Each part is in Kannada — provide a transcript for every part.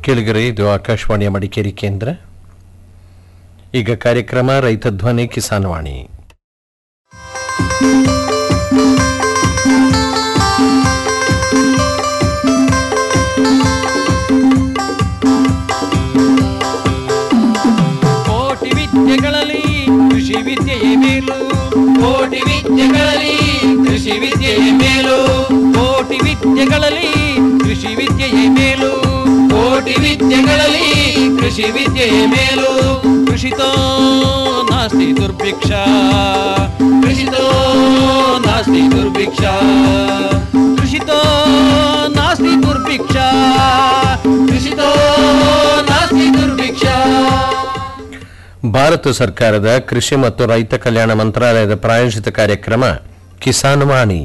ಕೇಳಿಗರೆ ಇದು ಆಕಾಶವಾಣಿಯ ಮಡಿಕೇರಿ ಕೇಂದ್ರ ಈಗ ಕಾರ್ಯಕ್ರಮ ರೈತ ಧ್ವನಿ ಕಿಸಾನ್ ವಾಣಿ ಕೋಟಿ ವಿದ್ಯೆಗಳಲ್ಲಿ ಕೃಷಿ ವಿದ್ಯೆಯೇ ಮೇಲು ಕೋಟಿ ವಿದ್ಯೆಗಳಲ್ಲಿ ಕೃಷಿ ವಿದ್ಯೆಯೇ ಮೇಲು ಕೋಟಿ ವಿದ್ಯೆಗಳಲ್ಲಿ ಕೃಷಿ ವಿದ್ಯೆಯೇ ಮೇಲು ಕೋಟಿ ವಿದ್ಯೆಗಳಲ್ಲಿ ಕೃಷಿ ವಿದ್ಯೆಯೇ ಮೇಲು ಕೃಷಿತೋ ನಾಸ್ತಿ ದುರ್ಭಿಕ್ಷ ಕೃಷಿತೋ ನಾಸ್ತಿ ದುರ್ಭಿಕ್ಷ ಕೃಷಿತೋ ನಾಸ್ತಿ ದುರ್ಭಿಕ್ಷ ಕೃಷಿತೋ ನಾಸ್ತಿ ದುರ್ಭಿಕ್ಷ ಭಾರತ ಸರ್ಕಾರದ ಕೃಷಿ ಮತ್ತು ರೈತ ಕಲ್ಯಾಣ ಮಂತ್ರಾಲಯದ ಪ್ರಾಯೋಜಿತ ಕಾರ್ಯಕ್ರಮ ಕಿಸಾನ್ ವಾಣಿ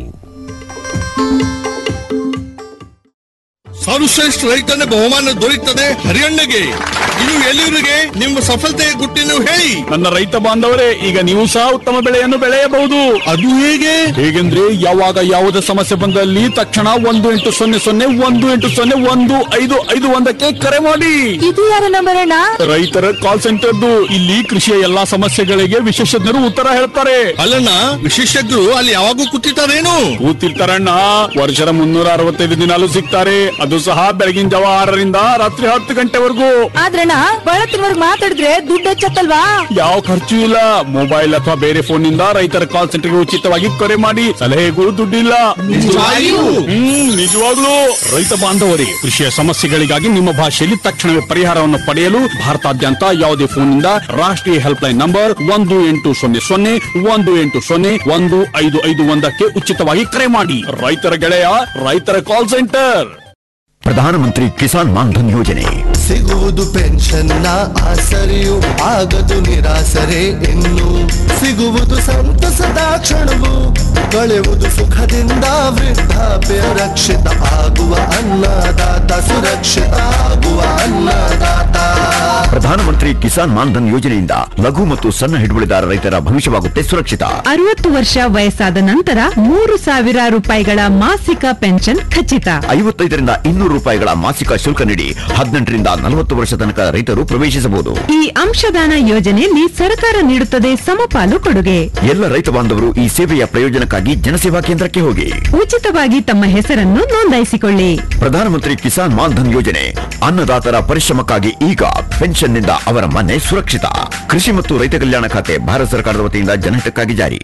ಸರ್ವಶ್ರೇಷ್ಠ ರೈತನ ಬಹುಮಾನ ದೊರೆಯುತ್ತದೆ ಹರಿಯಣ್ಣಗೆ ಇದು ಎಲ್ಲಿವರಿಗೆ ನಿಮ್ಮ ಸಫಲತೆಯ ಗುಟ್ಟಿನ ಹೇಳಿ ನನ್ನ ರೈತ ಬಾಂಧವರೇ ಈಗ ನೀವು ಸಹ ಉತ್ತಮ ಬೆಳೆಯನ್ನು ಬೆಳೆಯಬಹುದು ಅದು ಹೇಗೆ ಹೇಗೆಂದ್ರೆ ಯಾವಾಗ ಯಾವುದೇ ಸಮಸ್ಯೆ ಬಂದಲ್ಲಿ ತಕ್ಷಣ ಒಂದು ಎಂಟು ಸೊನ್ನೆ ಸೊನ್ನೆ ಒಂದು ಎಂಟು ಸೊನ್ನೆ ಒಂದು ಐದು ಐದು ಒಂದಕ್ಕೆ ಕರೆ ಮಾಡಿ ಇದು ಯಾರ ನಂಬರ್ ಅಣ್ಣ ರೈತರ ಕಾಲ್ ಸೆಂಟರ್ದು ಇಲ್ಲಿ ಕೃಷಿಯ ಎಲ್ಲಾ ಸಮಸ್ಯೆಗಳಿಗೆ ವಿಶೇಷಜ್ಞರು ಉತ್ತರ ಹೇಳ್ತಾರೆ ಅಲ್ಲಣ್ಣ ವಿಶೇಷಜ್ಞರು ಅಲ್ಲಿ ಯಾವಾಗೂ ಕೂತಿರ್ತಾರೇನು ಕೂತಿರ್ತಾರಣ್ಣ ವರ್ಷದ ಮುನ್ನೂರ ಅರವತ್ತೈದು ದಿನಾಲು ಸಿಗ್ತಾರೆ ಅದು ಸಹ ಬೆಳಗಿನ ಜಾವ ಆರರಿಂದ ರಾತ್ರಿ ಹತ್ತು ಗಂಟೆವರೆಗೂ ಆದ್ರಣ್ಣ ಬಳತ್ತಿನವರ್ಗ್ ಮಾತಾಡಿದ್ರೆ ದುಡ್ಡು ಹೆಚ್ಚತ್ತಲ್ವಾ ಯಾವ ಖರ್ಚು ಇಲ್ಲ ಮೊಬೈಲ್ ಅಥವಾ ಬೇರೆ ಫೋನ್ ನಿಂದ ರೈತರ ಕಾಲ್ ಸೆಂಟರ್ಗೆ ಉಚಿತವಾಗಿ ಕರೆ ಮಾಡಿ ಸಲಹೆಗೂ ದುಡ್ಡಿಲ್ಲ ನಿಜವಾಗಿಯೂ? ಹ್ಮ್ ನಿಜವಾಗ್ಲೂ ರೈತ ಬಾಂಧವರೇ ಕೃಷಿಯ ಸಮಸ್ಯೆಗಳಿಗಾಗಿ ನಿಮ್ಮ ಭಾಷೆಯಲ್ಲಿ ತಕ್ಷಣವೇ ಪರಿಹಾರವನ್ನು ಪಡೆಯಲು ಭಾರತಾದ್ಯಂತ ಯಾವುದೇ ಫೋನ್ ನಿಂದ ರಾಷ್ಟ್ರೀಯ ಹೆಲ್ಪ್ ಲೈನ್ ನಂಬರ್ ಒಂದು ಎಂಟು ಸೊನ್ನೆ ಸೊನ್ನೆ ಒಂದು ಎಂಟು ಸೊನ್ನೆ ಒಂದು ಐದು ಐದು ಒಂದಕ್ಕೆ ಉಚಿತವಾಗಿ ಕರೆ ಮಾಡಿ ರೈತರ ಗೆಳೆಯ ರೈತರ ಕಾಲ್ ಸೆಂಟರ್ ಪ್ರಧಾನಮಂತ್ರಿ ಕಿಸಾನ್ ಮಾನ್ಧನ್ ಯೋಜನೆ ಸಿಗುವುದು ಪೆನ್ಷನ್ನ ಆಸರೆಯು ಆಗದು ನಿರಾಸರೆ ಇನ್ನು ಸಿಗುವುದು ಸಂತಸದ ಕ್ಷಣವು ಕಳೆಯುವುದು ಸುಖದಿಂದ ವೃದ್ಧಾಪ್ಯ ರಕ್ಷಿತ ಆಗುವ ಅನ್ನದಾತ ಸುರಕ್ಷಿತ ಆಗುವ ಅನ್ನದಾತ ಪ್ರಧಾನಮಂತ್ರಿ ಕಿಸಾನ್ ಮಾನ್ಧನ್ ಯೋಜನೆಯಿಂದ ಲಘು ಮತ್ತು ಸಣ್ಣ ಹಿಡುವಳಿದಾರ ರೈತರ ಭವಿಷ್ಯವಾಗುತ್ತೆ ಸುರಕ್ಷಿತ ಅರವತ್ತು ವರ್ಷ ವಯಸ್ಸಾದ ನಂತರ ಮೂರು ಸಾವಿರ ರೂಪಾಯಿಗಳ ಮಾಸಿಕ ಪೆನ್ಷನ್ ಖಚಿತ ಐವತ್ತೈದರಿಂದ ಇನ್ನೂರು ರೂಪಾಯಿಗಳ ಮಾಸಿಕ ಶುಲ್ಕ ನೀಡಿ ಹದಿನೆಂಟರಿಂದ ನಲವತ್ತು ವರ್ಷ ತನಕ ರೈತರು ಪ್ರವೇಶಿಸಬಹುದು ಈ ಅಂಶದಾನ ಯೋಜನೆಯಲ್ಲಿ ಸರ್ಕಾರ ನೀಡುತ್ತದೆ ಸಮಪಾಲು ಕೊಡುಗೆ ಎಲ್ಲ ರೈತ ಬಾಂಧವರು ಈ ಸೇವೆಯ ಪ್ರಯೋಜನಕ್ಕಾಗಿ ಜನಸೇವಾ ಕೇಂದ್ರಕ್ಕೆ ಹೋಗಿ ಉಚಿತವಾಗಿ ತಮ್ಮ ಹೆಸರನ್ನು ನೋಂದಾಯಿಸಿಕೊಳ್ಳಿ ಪ್ರಧಾನಮಂತ್ರಿ ಕಿಸಾನ್ ಮಾನ್ಧನ್ ಯೋಜನೆ ಅನ್ನದಾತರ ಪರಿಶ್ರಮಕ್ಕಾಗಿ ಈಗ ಪೆನ್ಷನ್ನಿಂದ ಅವರ ಮನೆ ಸುರಕ್ಷಿತ ಕೃಷಿ ಮತ್ತು ರೈತ ಕಲ್ಯಾಣ ಖಾತೆ ಭಾರತ ಸರ್ಕಾರದ ವತಿಯಿಂದ ಜನಹಿತಕ್ಕಾಗಿ ಜಾರಿ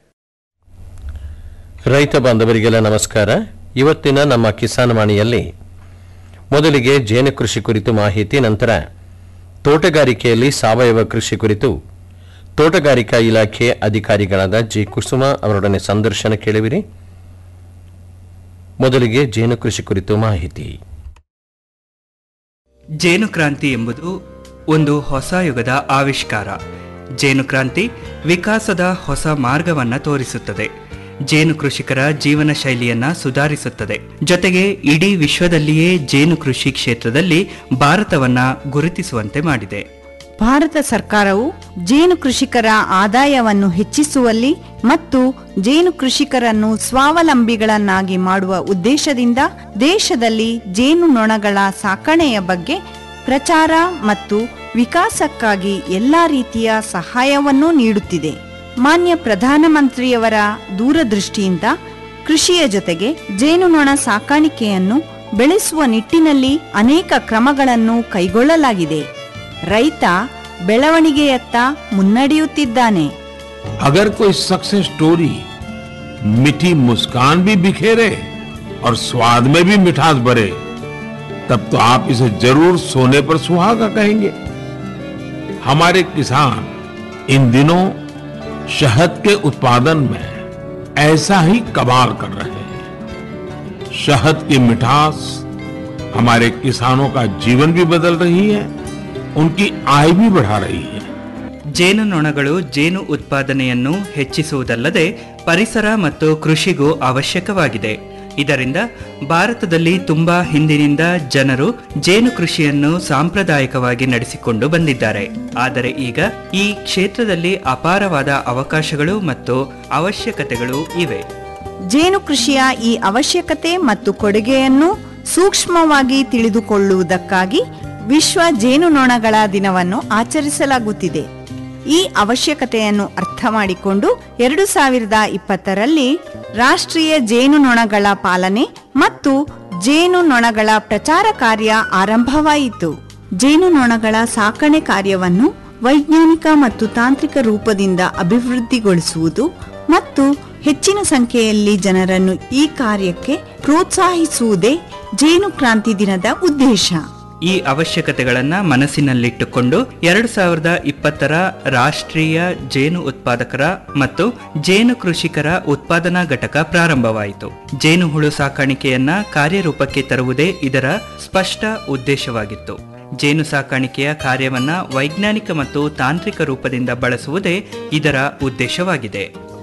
ರೈತ ಬಾಂಧವರಿಗೆಲ್ಲ ನಮಸ್ಕಾರ ಇವತ್ತಿನ ನಮ್ಮ ಕಿಸಾನ್ ವಾಣಿಯಲ್ಲಿ ಮೊದಲಿಗೆ ಜೇನು ಕೃಷಿ ಕುರಿತು ಮಾಹಿತಿ ನಂತರ ತೋಟಗಾರಿಕೆಯಲ್ಲಿ ಸಾವಯವ ಕೃಷಿ ಕುರಿತು ತೋಟಗಾರಿಕಾ ಇಲಾಖೆ ಅಧಿಕಾರಿಗಳಾದ ಜಿ ಕುಸುಮ ಅವರೊಡನೆ ಸಂದರ್ಶನ ಕೇಳುವಿರಿ ಮೊದಲಿಗೆ ಜೇನು ಕೃಷಿ ಕುರಿತು ಮಾಹಿತಿ ಜೇನು ಕ್ರಾಂತಿ ಎಂಬುದು ಒಂದು ಹೊಸ ಯುಗದ ಆವಿಷ್ಕಾರ ಜೇನು ಕ್ರಾಂತಿ ವಿಕಾಸದ ಹೊಸ ಮಾರ್ಗವನ್ನ ತೋರಿಸುತ್ತದೆ ಜೇನು ಕೃಷಿಕರ ಜೀವನ ಶೈಲಿಯನ್ನ ಸುಧಾರಿಸುತ್ತದೆ ಜೊತೆಗೆ ಇಡೀ ವಿಶ್ವದಲ್ಲಿಯೇ ಜೇನು ಕೃಷಿ ಕ್ಷೇತ್ರದಲ್ಲಿ ಭಾರತವನ್ನ ಗುರುತಿಸುವಂತೆ ಮಾಡಿದೆ ಭಾರತ ಸರ್ಕಾರವು ಜೇನು ಕೃಷಿಕರ ಆದಾಯವನ್ನು ಹೆಚ್ಚಿಸುವಲ್ಲಿ ಮತ್ತು ಜೇನು ಕೃಷಿಕರನ್ನು ಸ್ವಾವಲಂಬಿಗಳನ್ನಾಗಿ ಮಾಡುವ ಉದ್ದೇಶದಿಂದ ದೇಶದಲ್ಲಿ ಜೇನು ನೊಣಗಳ ಸಾಕಣೆಯ ಬಗ್ಗೆ ಪ್ರಚಾರ ಮತ್ತು ವಿಕಾಸಕ್ಕಾಗಿ ಎಲ್ಲಾ ರೀತಿಯ ಸಹಾಯವನ್ನೂ ನೀಡುತ್ತಿದೆ ಮಾನ್ಯ ಪ್ರಧಾನಮಂತ್ರಿಯವರ ದೂರದೃಷ್ಟಿಯಿಂದ ಕೃಷಿಯ ಜೊತೆಗೆ ಜೇನುನೊಣ ಸಾಕಾಣಿಕೆಯನ್ನು ಬೆಳೆಸುವ ನಿಟ್ಟಿನಲ್ಲಿ ಅನೇಕ ಕ್ರಮಗಳನ್ನು ಕೈಗೊಳ್ಳಲಾಗಿದೆ ರೈತ ಬೆಳವಣಿಗೆಯತ್ತ ಮುನ್ನಡೆಯುತ್ತಿದ್ದಾನೆ अगर कोई सक्सेस स्टोरी मीठी मुस्कान भी बिखेरे और स्वाद में भी मिठास भरे तब तो आप इसे जरूर सोने पर सुहागा कहेंगे हमारे किसान इन दिनों शहद के उत्पादन में ऐसा ही कमाल कर रहे हैं शहद की मिठास हमारे किसानों का जीवन भी बदल रही है उनकी आय भी बढ़ा रही है ಜೇನುನೊಣಗಳು ಜೇನು ಉತ್ಪಾದನೆಯನ್ನು ಹೆಚ್ಚಿಸುವುದಲ್ಲದೆ ಪರಿಸರ ಮತ್ತು ಕೃಷಿಗೂ ಅವಶ್ಯಕವಾಗಿದೆ ಇದರಿಂದ ಭಾರತದಲ್ಲಿ ತುಂಬಾ ಹಿಂದಿನಿಂದ ಜನರು ಜೇನು ಕೃಷಿಯನ್ನು ಸಾಂಪ್ರದಾಯಿಕವಾಗಿ ನಡೆಸಿಕೊಂಡು ಬಂದಿದ್ದಾರೆ ಆದರೆ ಈಗ ಈ ಕ್ಷೇತ್ರದಲ್ಲಿ ಅಪಾರವಾದ ಅವಕಾಶಗಳು ಮತ್ತು ಅವಶ್ಯಕತೆಗಳು ಇವೆ ಜೇನು ಕೃಷಿಯ ಈ ಅವಶ್ಯಕತೆ ಮತ್ತು ಕೊಡುಗೆಯನ್ನು ಸೂಕ್ಷ್ಮವಾಗಿ ತಿಳಿದುಕೊಳ್ಳುವುದಕ್ಕಾಗಿ ವಿಶ್ವ ಜೇನುನೊಣಗಳ ದಿನವನ್ನು ಆಚರಿಸಲಾಗುತ್ತಿದೆ ಈ ಅವಶ್ಯಕತೆಯನ್ನು ಅರ್ಥ ಮಾಡಿಕೊಂಡು ಎರಡು ಸಾವಿರದ ಇಪ್ಪತ್ತರಲ್ಲಿ ರಾಷ್ಟ್ರೀಯ ಜೇನುನೊಣಗಳ ಪಾಲನೆ ಮತ್ತು ಜೇನುನೊಣಗಳ ಪ್ರಚಾರ ಕಾರ್ಯ ಆರಂಭವಾಯಿತು ಜೇನುನೊಣಗಳ ಸಾಕಣೆ ಕಾರ್ಯವನ್ನು ವೈಜ್ಞಾನಿಕ ಮತ್ತು ತಾಂತ್ರಿಕ ರೂಪದಿಂದ ಅಭಿವೃದ್ಧಿಗೊಳಿಸುವುದು ಮತ್ತು ಹೆಚ್ಚಿನ ಸಂಖ್ಯೆಯಲ್ಲಿ ಜನರನ್ನು ಈ ಕಾರ್ಯಕ್ಕೆ ಪ್ರೋತ್ಸಾಹಿಸುವುದೇ ಜೇನು ಕ್ರಾಂತಿ ದಿನದ ಉದ್ದೇಶ ಈ ಅವಶ್ಯಕತೆಗಳನ್ನ ಮನಸ್ಸಿನಲ್ಲಿಟ್ಟುಕೊಂಡು ಎರಡು ಸಾವಿರದ ಇಪ್ಪತ್ತರ ರಾಷ್ಟ್ರೀಯ ಜೇನು ಉತ್ಪಾದಕರ ಮತ್ತು ಜೇನು ಕೃಷಿಕರ ಉತ್ಪಾದನಾ ಘಟಕ ಪ್ರಾರಂಭವಾಯಿತು ಜೇನು ಹುಳು ಸಾಕಾಣಿಕೆಯನ್ನ ಕಾರ್ಯರೂಪಕ್ಕೆ ತರುವುದೇ ಇದರ ಸ್ಪಷ್ಟ ಉದ್ದೇಶವಾಗಿತ್ತು ಜೇನು ಸಾಕಾಣಿಕೆಯ ಕಾರ್ಯವನ್ನ ವೈಜ್ಞಾನಿಕ ಮತ್ತು ತಾಂತ್ರಿಕ ರೂಪದಿಂದ ಬಳಸುವುದೇ ಇದರ ಉದ್ದೇಶವಾಗಿದೆ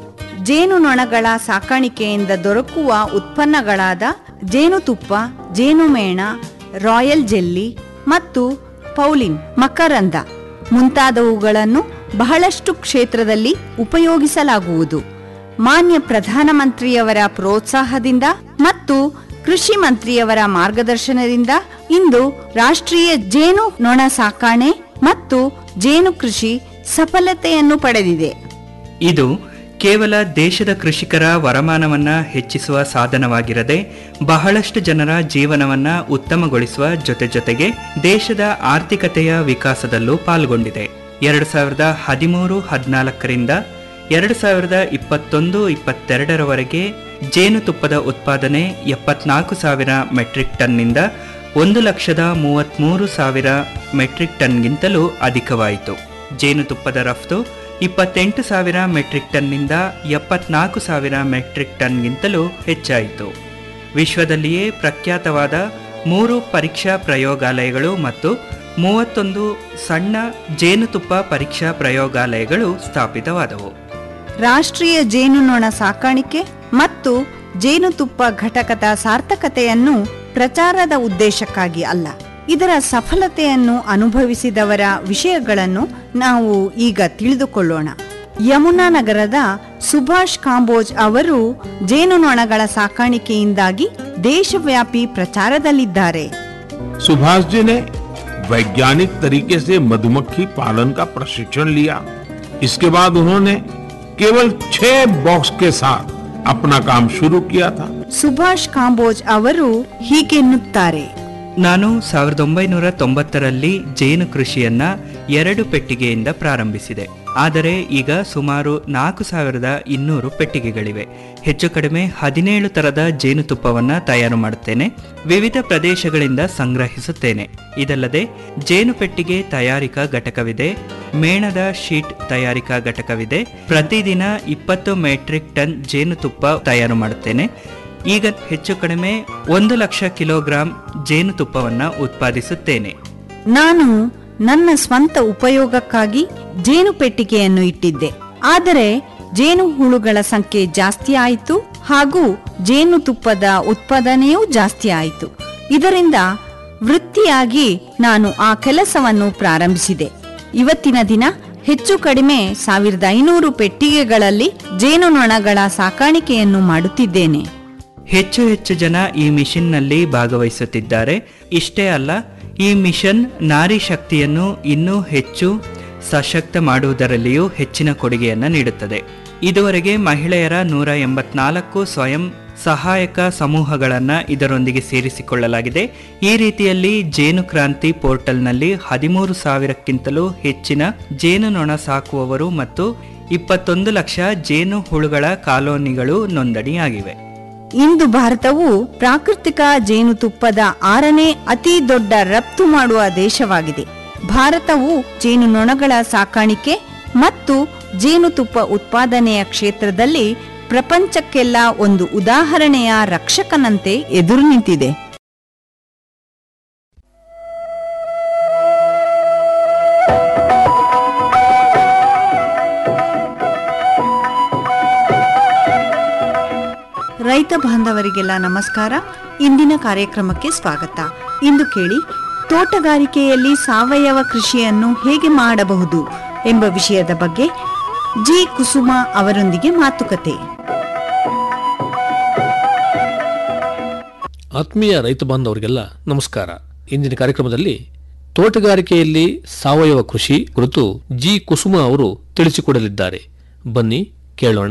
ಜೇನುನೊಣಗಳ ಸಾಕಾಣಿಕೆಯಿಂದ ದೊರಕುವ ಉತ್ಪನ್ನಗಳಾದ ಜೇನುತುಪ್ಪ ಜೇನುಮೇಣ ರಾಯಲ್ ಜೆಲ್ಲಿ ಮತ್ತು ಪೌಲಿನ್ ಮಕರಂದ ಮುಂತಾದವುಗಳನ್ನು ಬಹಳಷ್ಟು ಕ್ಷೇತ್ರದಲ್ಲಿ ಉಪಯೋಗಿಸಲಾಗುವುದು ಮಾನ್ಯ ಪ್ರಧಾನಮಂತ್ರಿಯವರ ಪ್ರೋತ್ಸಾಹದಿಂದ ಮತ್ತು ಕೃಷಿ ಮಂತ್ರಿಯವರ ಮಾರ್ಗದರ್ಶನದಿಂದ ಇಂದು ರಾಷ್ಟ್ರೀಯ ಜೇನು ನೊಣ ಸಾಕಾಣೆ ಮತ್ತು ಜೇನು ಕೃಷಿ ಸಫಲತೆಯನ್ನು ಪಡೆದಿದೆ ಇದು ಕೇವಲ ದೇಶದ ಕೃಷಿಕರ ವರಮಾನವನ್ನ ಹೆಚ್ಚಿಸುವ ಸಾಧನವಾಗಿರದೆ ಬಹಳಷ್ಟು ಜನರ ಜೀವನವನ್ನ ಉತ್ತಮಗೊಳಿಸುವ ಜೊತೆ ಜೊತೆಗೆ ದೇಶದ ಆರ್ಥಿಕತೆಯ ವಿಕಾಸದಲ್ಲೂ ಪಾಲ್ಗೊಂಡಿದೆ ಎರಡು ಸಾವಿರದ ಹದಿಮೂರು ಹದಿನಾಲ್ಕರಿಂದ ಎರಡು ಸಾವಿರದ ಇಪ್ಪತ್ತೊಂದು ಇಪ್ಪತ್ತೆರಡರವರೆಗೆ ಜೇನುತುಪ್ಪದ ಉತ್ಪಾದನೆ ಎಪ್ಪತ್ನಾಲ್ಕು ಸಾವಿರ ಮೆಟ್ರಿಕ್ ಟನ್ನಿಂದ ಒಂದು ಲಕ್ಷದ ಮೂವತ್ತ್ಮೂರು ಸಾವಿರ ಮೆಟ್ರಿಕ್ ಟನ್ಗಿಂತಲೂ ಅಧಿಕವಾಯಿತು ಜೇನುತುಪ್ಪದ ರಫ್ತು ಇಪ್ಪತ್ತೆಂಟು ಸಾವಿರ ಮೆಟ್ರಿಕ್ ಟನ್ನಿಂದ ಎಪ್ಪತ್ನಾಲ್ಕು ಸಾವಿರ ಮೆಟ್ರಿಕ್ ಟನ್ಗಿಂತಲೂ ಹೆಚ್ಚಾಯಿತು ವಿಶ್ವದಲ್ಲಿಯೇ ಪ್ರಖ್ಯಾತವಾದ ಮೂರು ಪರೀಕ್ಷಾ ಪ್ರಯೋಗಾಲಯಗಳು ಮತ್ತು ಮೂವತ್ತೊಂದು ಸಣ್ಣ ಜೇನುತುಪ್ಪ ಪರೀಕ್ಷಾ ಪ್ರಯೋಗಾಲಯಗಳು ಸ್ಥಾಪಿತವಾದವು ರಾಷ್ಟ್ರೀಯ ಜೇನುನೊಣ ಸಾಕಾಣಿಕೆ ಮತ್ತು ಜೇನುತುಪ್ಪ ಘಟಕದ ಸಾರ್ಥಕತೆಯನ್ನು ಪ್ರಚಾರದ ಉದ್ದೇಶಕ್ಕಾಗಿ ಅಲ್ಲ ಇದರ ಸಫಲತೆಯನ್ನು ಅನುಭವಿಸಿದವರ ವಿಷಯಗಳನ್ನು ನಾವು ಈಗ ತಿಳಿದುಕೊಳ್ಳೋಣ ಯಮುನಾ ನಗರದ ಸುಭಾಷ್ ಕಾಂಬೋಜ್ ಅವರು ಜೇನುನೊಣಗಳ ಸಾಕಾಣಿಕೆಯಿಂದಾಗಿ ದೇಶವ್ಯಾಪಿ ಪ್ರಚಾರದಲ್ಲಿದ್ದಾರೆ सुभाष जी ने वैज्ञानिक तरीके से मधुमक्खी पालन का प्रशिक्षण लिया इसके बाद उन्होंने केवल छह बॉक्स के साथ अपना काम शुरू किया था ಸುಭಾಷ್ ಕಾಂಬೋಜ್ ಅವರು ಹೀಗೆನ್ನುತ್ತಾರೆ ನಾನು ಸಾವಿರದ ಒಂಬೈನೂರ ತೊಂಬತ್ತರಲ್ಲಿ ಜೇನು ಕೃಷಿಯನ್ನ ಎರಡು ಪೆಟ್ಟಿಗೆಯಿಂದ ಪ್ರಾರಂಭಿಸಿದೆ ಆದರೆ ಈಗ ಸುಮಾರು ನಾಲ್ಕು ಸಾವಿರದ ಇನ್ನೂರು ಪೆಟ್ಟಿಗೆಗಳಿವೆ ಹೆಚ್ಚು ಕಡಿಮೆ ಹದಿನೇಳು ತರದ ಜೇನುತುಪ್ಪವನ್ನ ತಯಾರು ಮಾಡುತ್ತೇನೆ ವಿವಿಧ ಪ್ರದೇಶಗಳಿಂದ ಸಂಗ್ರಹಿಸುತ್ತೇನೆ ಇದಲ್ಲದೆ ಜೇನು ಪೆಟ್ಟಿಗೆ ತಯಾರಿಕಾ ಘಟಕವಿದೆ ಮೇಣದ ಶೀಟ್ ತಯಾರಿಕಾ ಘಟಕವಿದೆ ಪ್ರತಿದಿನ ಇಪ್ಪತ್ತು ಮೆಟ್ರಿಕ್ ಟನ್ ಜೇನುತುಪ್ಪ ತಯಾರು ಮಾಡುತ್ತೇನೆ ಈಗ ಹೆಚ್ಚು ಕಡಿಮೆ ಒಂದು ಲಕ್ಷ ಕಿಲೋಗ್ರಾಂ ಜೇನುತುಪ್ಪವನ್ನ ಉತ್ಪಾದಿಸುತ್ತೇನೆ ನಾನು ನನ್ನ ಸ್ವಂತ ಉಪಯೋಗಕ್ಕಾಗಿ ಜೇನು ಪೆಟ್ಟಿಗೆಯನ್ನು ಇಟ್ಟಿದ್ದೆ ಆದರೆ ಜೇನು ಹುಳುಗಳ ಸಂಖ್ಯೆ ಜಾಸ್ತಿ ಆಯಿತು ಹಾಗೂ ಜೇನುತುಪ್ಪದ ಉತ್ಪಾದನೆಯೂ ಜಾಸ್ತಿ ಆಯಿತು ಇದರಿಂದ ವೃತ್ತಿಯಾಗಿ ನಾನು ಆ ಕೆಲಸವನ್ನು ಪ್ರಾರಂಭಿಸಿದೆ ಇವತ್ತಿನ ದಿನ ಹೆಚ್ಚು ಕಡಿಮೆ ಸಾವಿರದ ಐನೂರು ಪೆಟ್ಟಿಗೆಗಳಲ್ಲಿ ಜೇನುನೊಣಗಳ ಸಾಕಾಣಿಕೆಯನ್ನು ಮಾಡುತ್ತಿದ್ದೇನೆ ಹೆಚ್ಚು ಹೆಚ್ಚು ಜನ ಈ ಮಿಷನ್ನಲ್ಲಿ ಭಾಗವಹಿಸುತ್ತಿದ್ದಾರೆ ಇಷ್ಟೇ ಅಲ್ಲ ಈ ಮಿಷನ್ ನಾರಿ ಶಕ್ತಿಯನ್ನು ಇನ್ನೂ ಹೆಚ್ಚು ಸಶಕ್ತ ಮಾಡುವುದರಲ್ಲಿಯೂ ಹೆಚ್ಚಿನ ಕೊಡುಗೆಯನ್ನು ನೀಡುತ್ತದೆ ಇದುವರೆಗೆ ಮಹಿಳೆಯರ ನೂರ ಎಂಬತ್ನಾಲ್ಕು ಸ್ವಯಂ ಸಹಾಯಕ ಸಮೂಹಗಳನ್ನ ಇದರೊಂದಿಗೆ ಸೇರಿಸಿಕೊಳ್ಳಲಾಗಿದೆ ಈ ರೀತಿಯಲ್ಲಿ ಜೇನು ಕ್ರಾಂತಿ ಪೋರ್ಟಲ್ನಲ್ಲಿ ಹದಿಮೂರು ಸಾವಿರಕ್ಕಿಂತಲೂ ಹೆಚ್ಚಿನ ಜೇನುನೊಣ ಸಾಕುವವರು ಮತ್ತು ಇಪ್ಪತ್ತೊಂದು ಲಕ್ಷ ಜೇನು ಹುಳುಗಳ ಕಾಲೋನಿಗಳು ನೋಂದಣಿಯಾಗಿವೆ ಇಂದು ಭಾರತವು ಪ್ರಾಕೃತಿಕ ಜೇನುತುಪ್ಪದ ಆರನೇ ಅತಿ ದೊಡ್ಡ ರಫ್ತು ಮಾಡುವ ದೇಶವಾಗಿದೆ ಭಾರತವು ಜೇನುನೊಣಗಳ ಸಾಕಾಣಿಕೆ ಮತ್ತು ಜೇನುತುಪ್ಪ ಉತ್ಪಾದನೆಯ ಕ್ಷೇತ್ರದಲ್ಲಿ ಪ್ರಪಂಚಕ್ಕೆಲ್ಲ ಒಂದು ಉದಾಹರಣೆಯ ರಕ್ಷಕನಂತೆ ಎದುರು ನಿಂತಿದೆ ರೈತ ಬಾಂಧವರಿಗೆಲ್ಲ ನಮಸ್ಕಾರ ಇಂದಿನ ಕಾರ್ಯಕ್ರಮಕ್ಕೆ ಸ್ವಾಗತ ಇಂದು ಕೇಳಿ ತೋಟಗಾರಿಕೆಯಲ್ಲಿ ಸಾವಯವ ಕೃಷಿಯನ್ನು ಹೇಗೆ ಮಾಡಬಹುದು ಎಂಬ ವಿಷಯದ ಬಗ್ಗೆ ಜಿ ಕುಸುಮ ಅವರೊಂದಿಗೆ ಮಾತುಕತೆ ಆತ್ಮೀಯ ರೈತ ಬಾಂಧವರಿಗೆಲ್ಲ ನಮಸ್ಕಾರ ಇಂದಿನ ಕಾರ್ಯಕ್ರಮದಲ್ಲಿ ತೋಟಗಾರಿಕೆಯಲ್ಲಿ ಸಾವಯವ ಕೃಷಿ ಕುರಿತು ಜಿ ಕುಸುಮ ಅವರು ತಿಳಿಸಿಕೊಡಲಿದ್ದಾರೆ ಬನ್ನಿ ಕೇಳೋಣ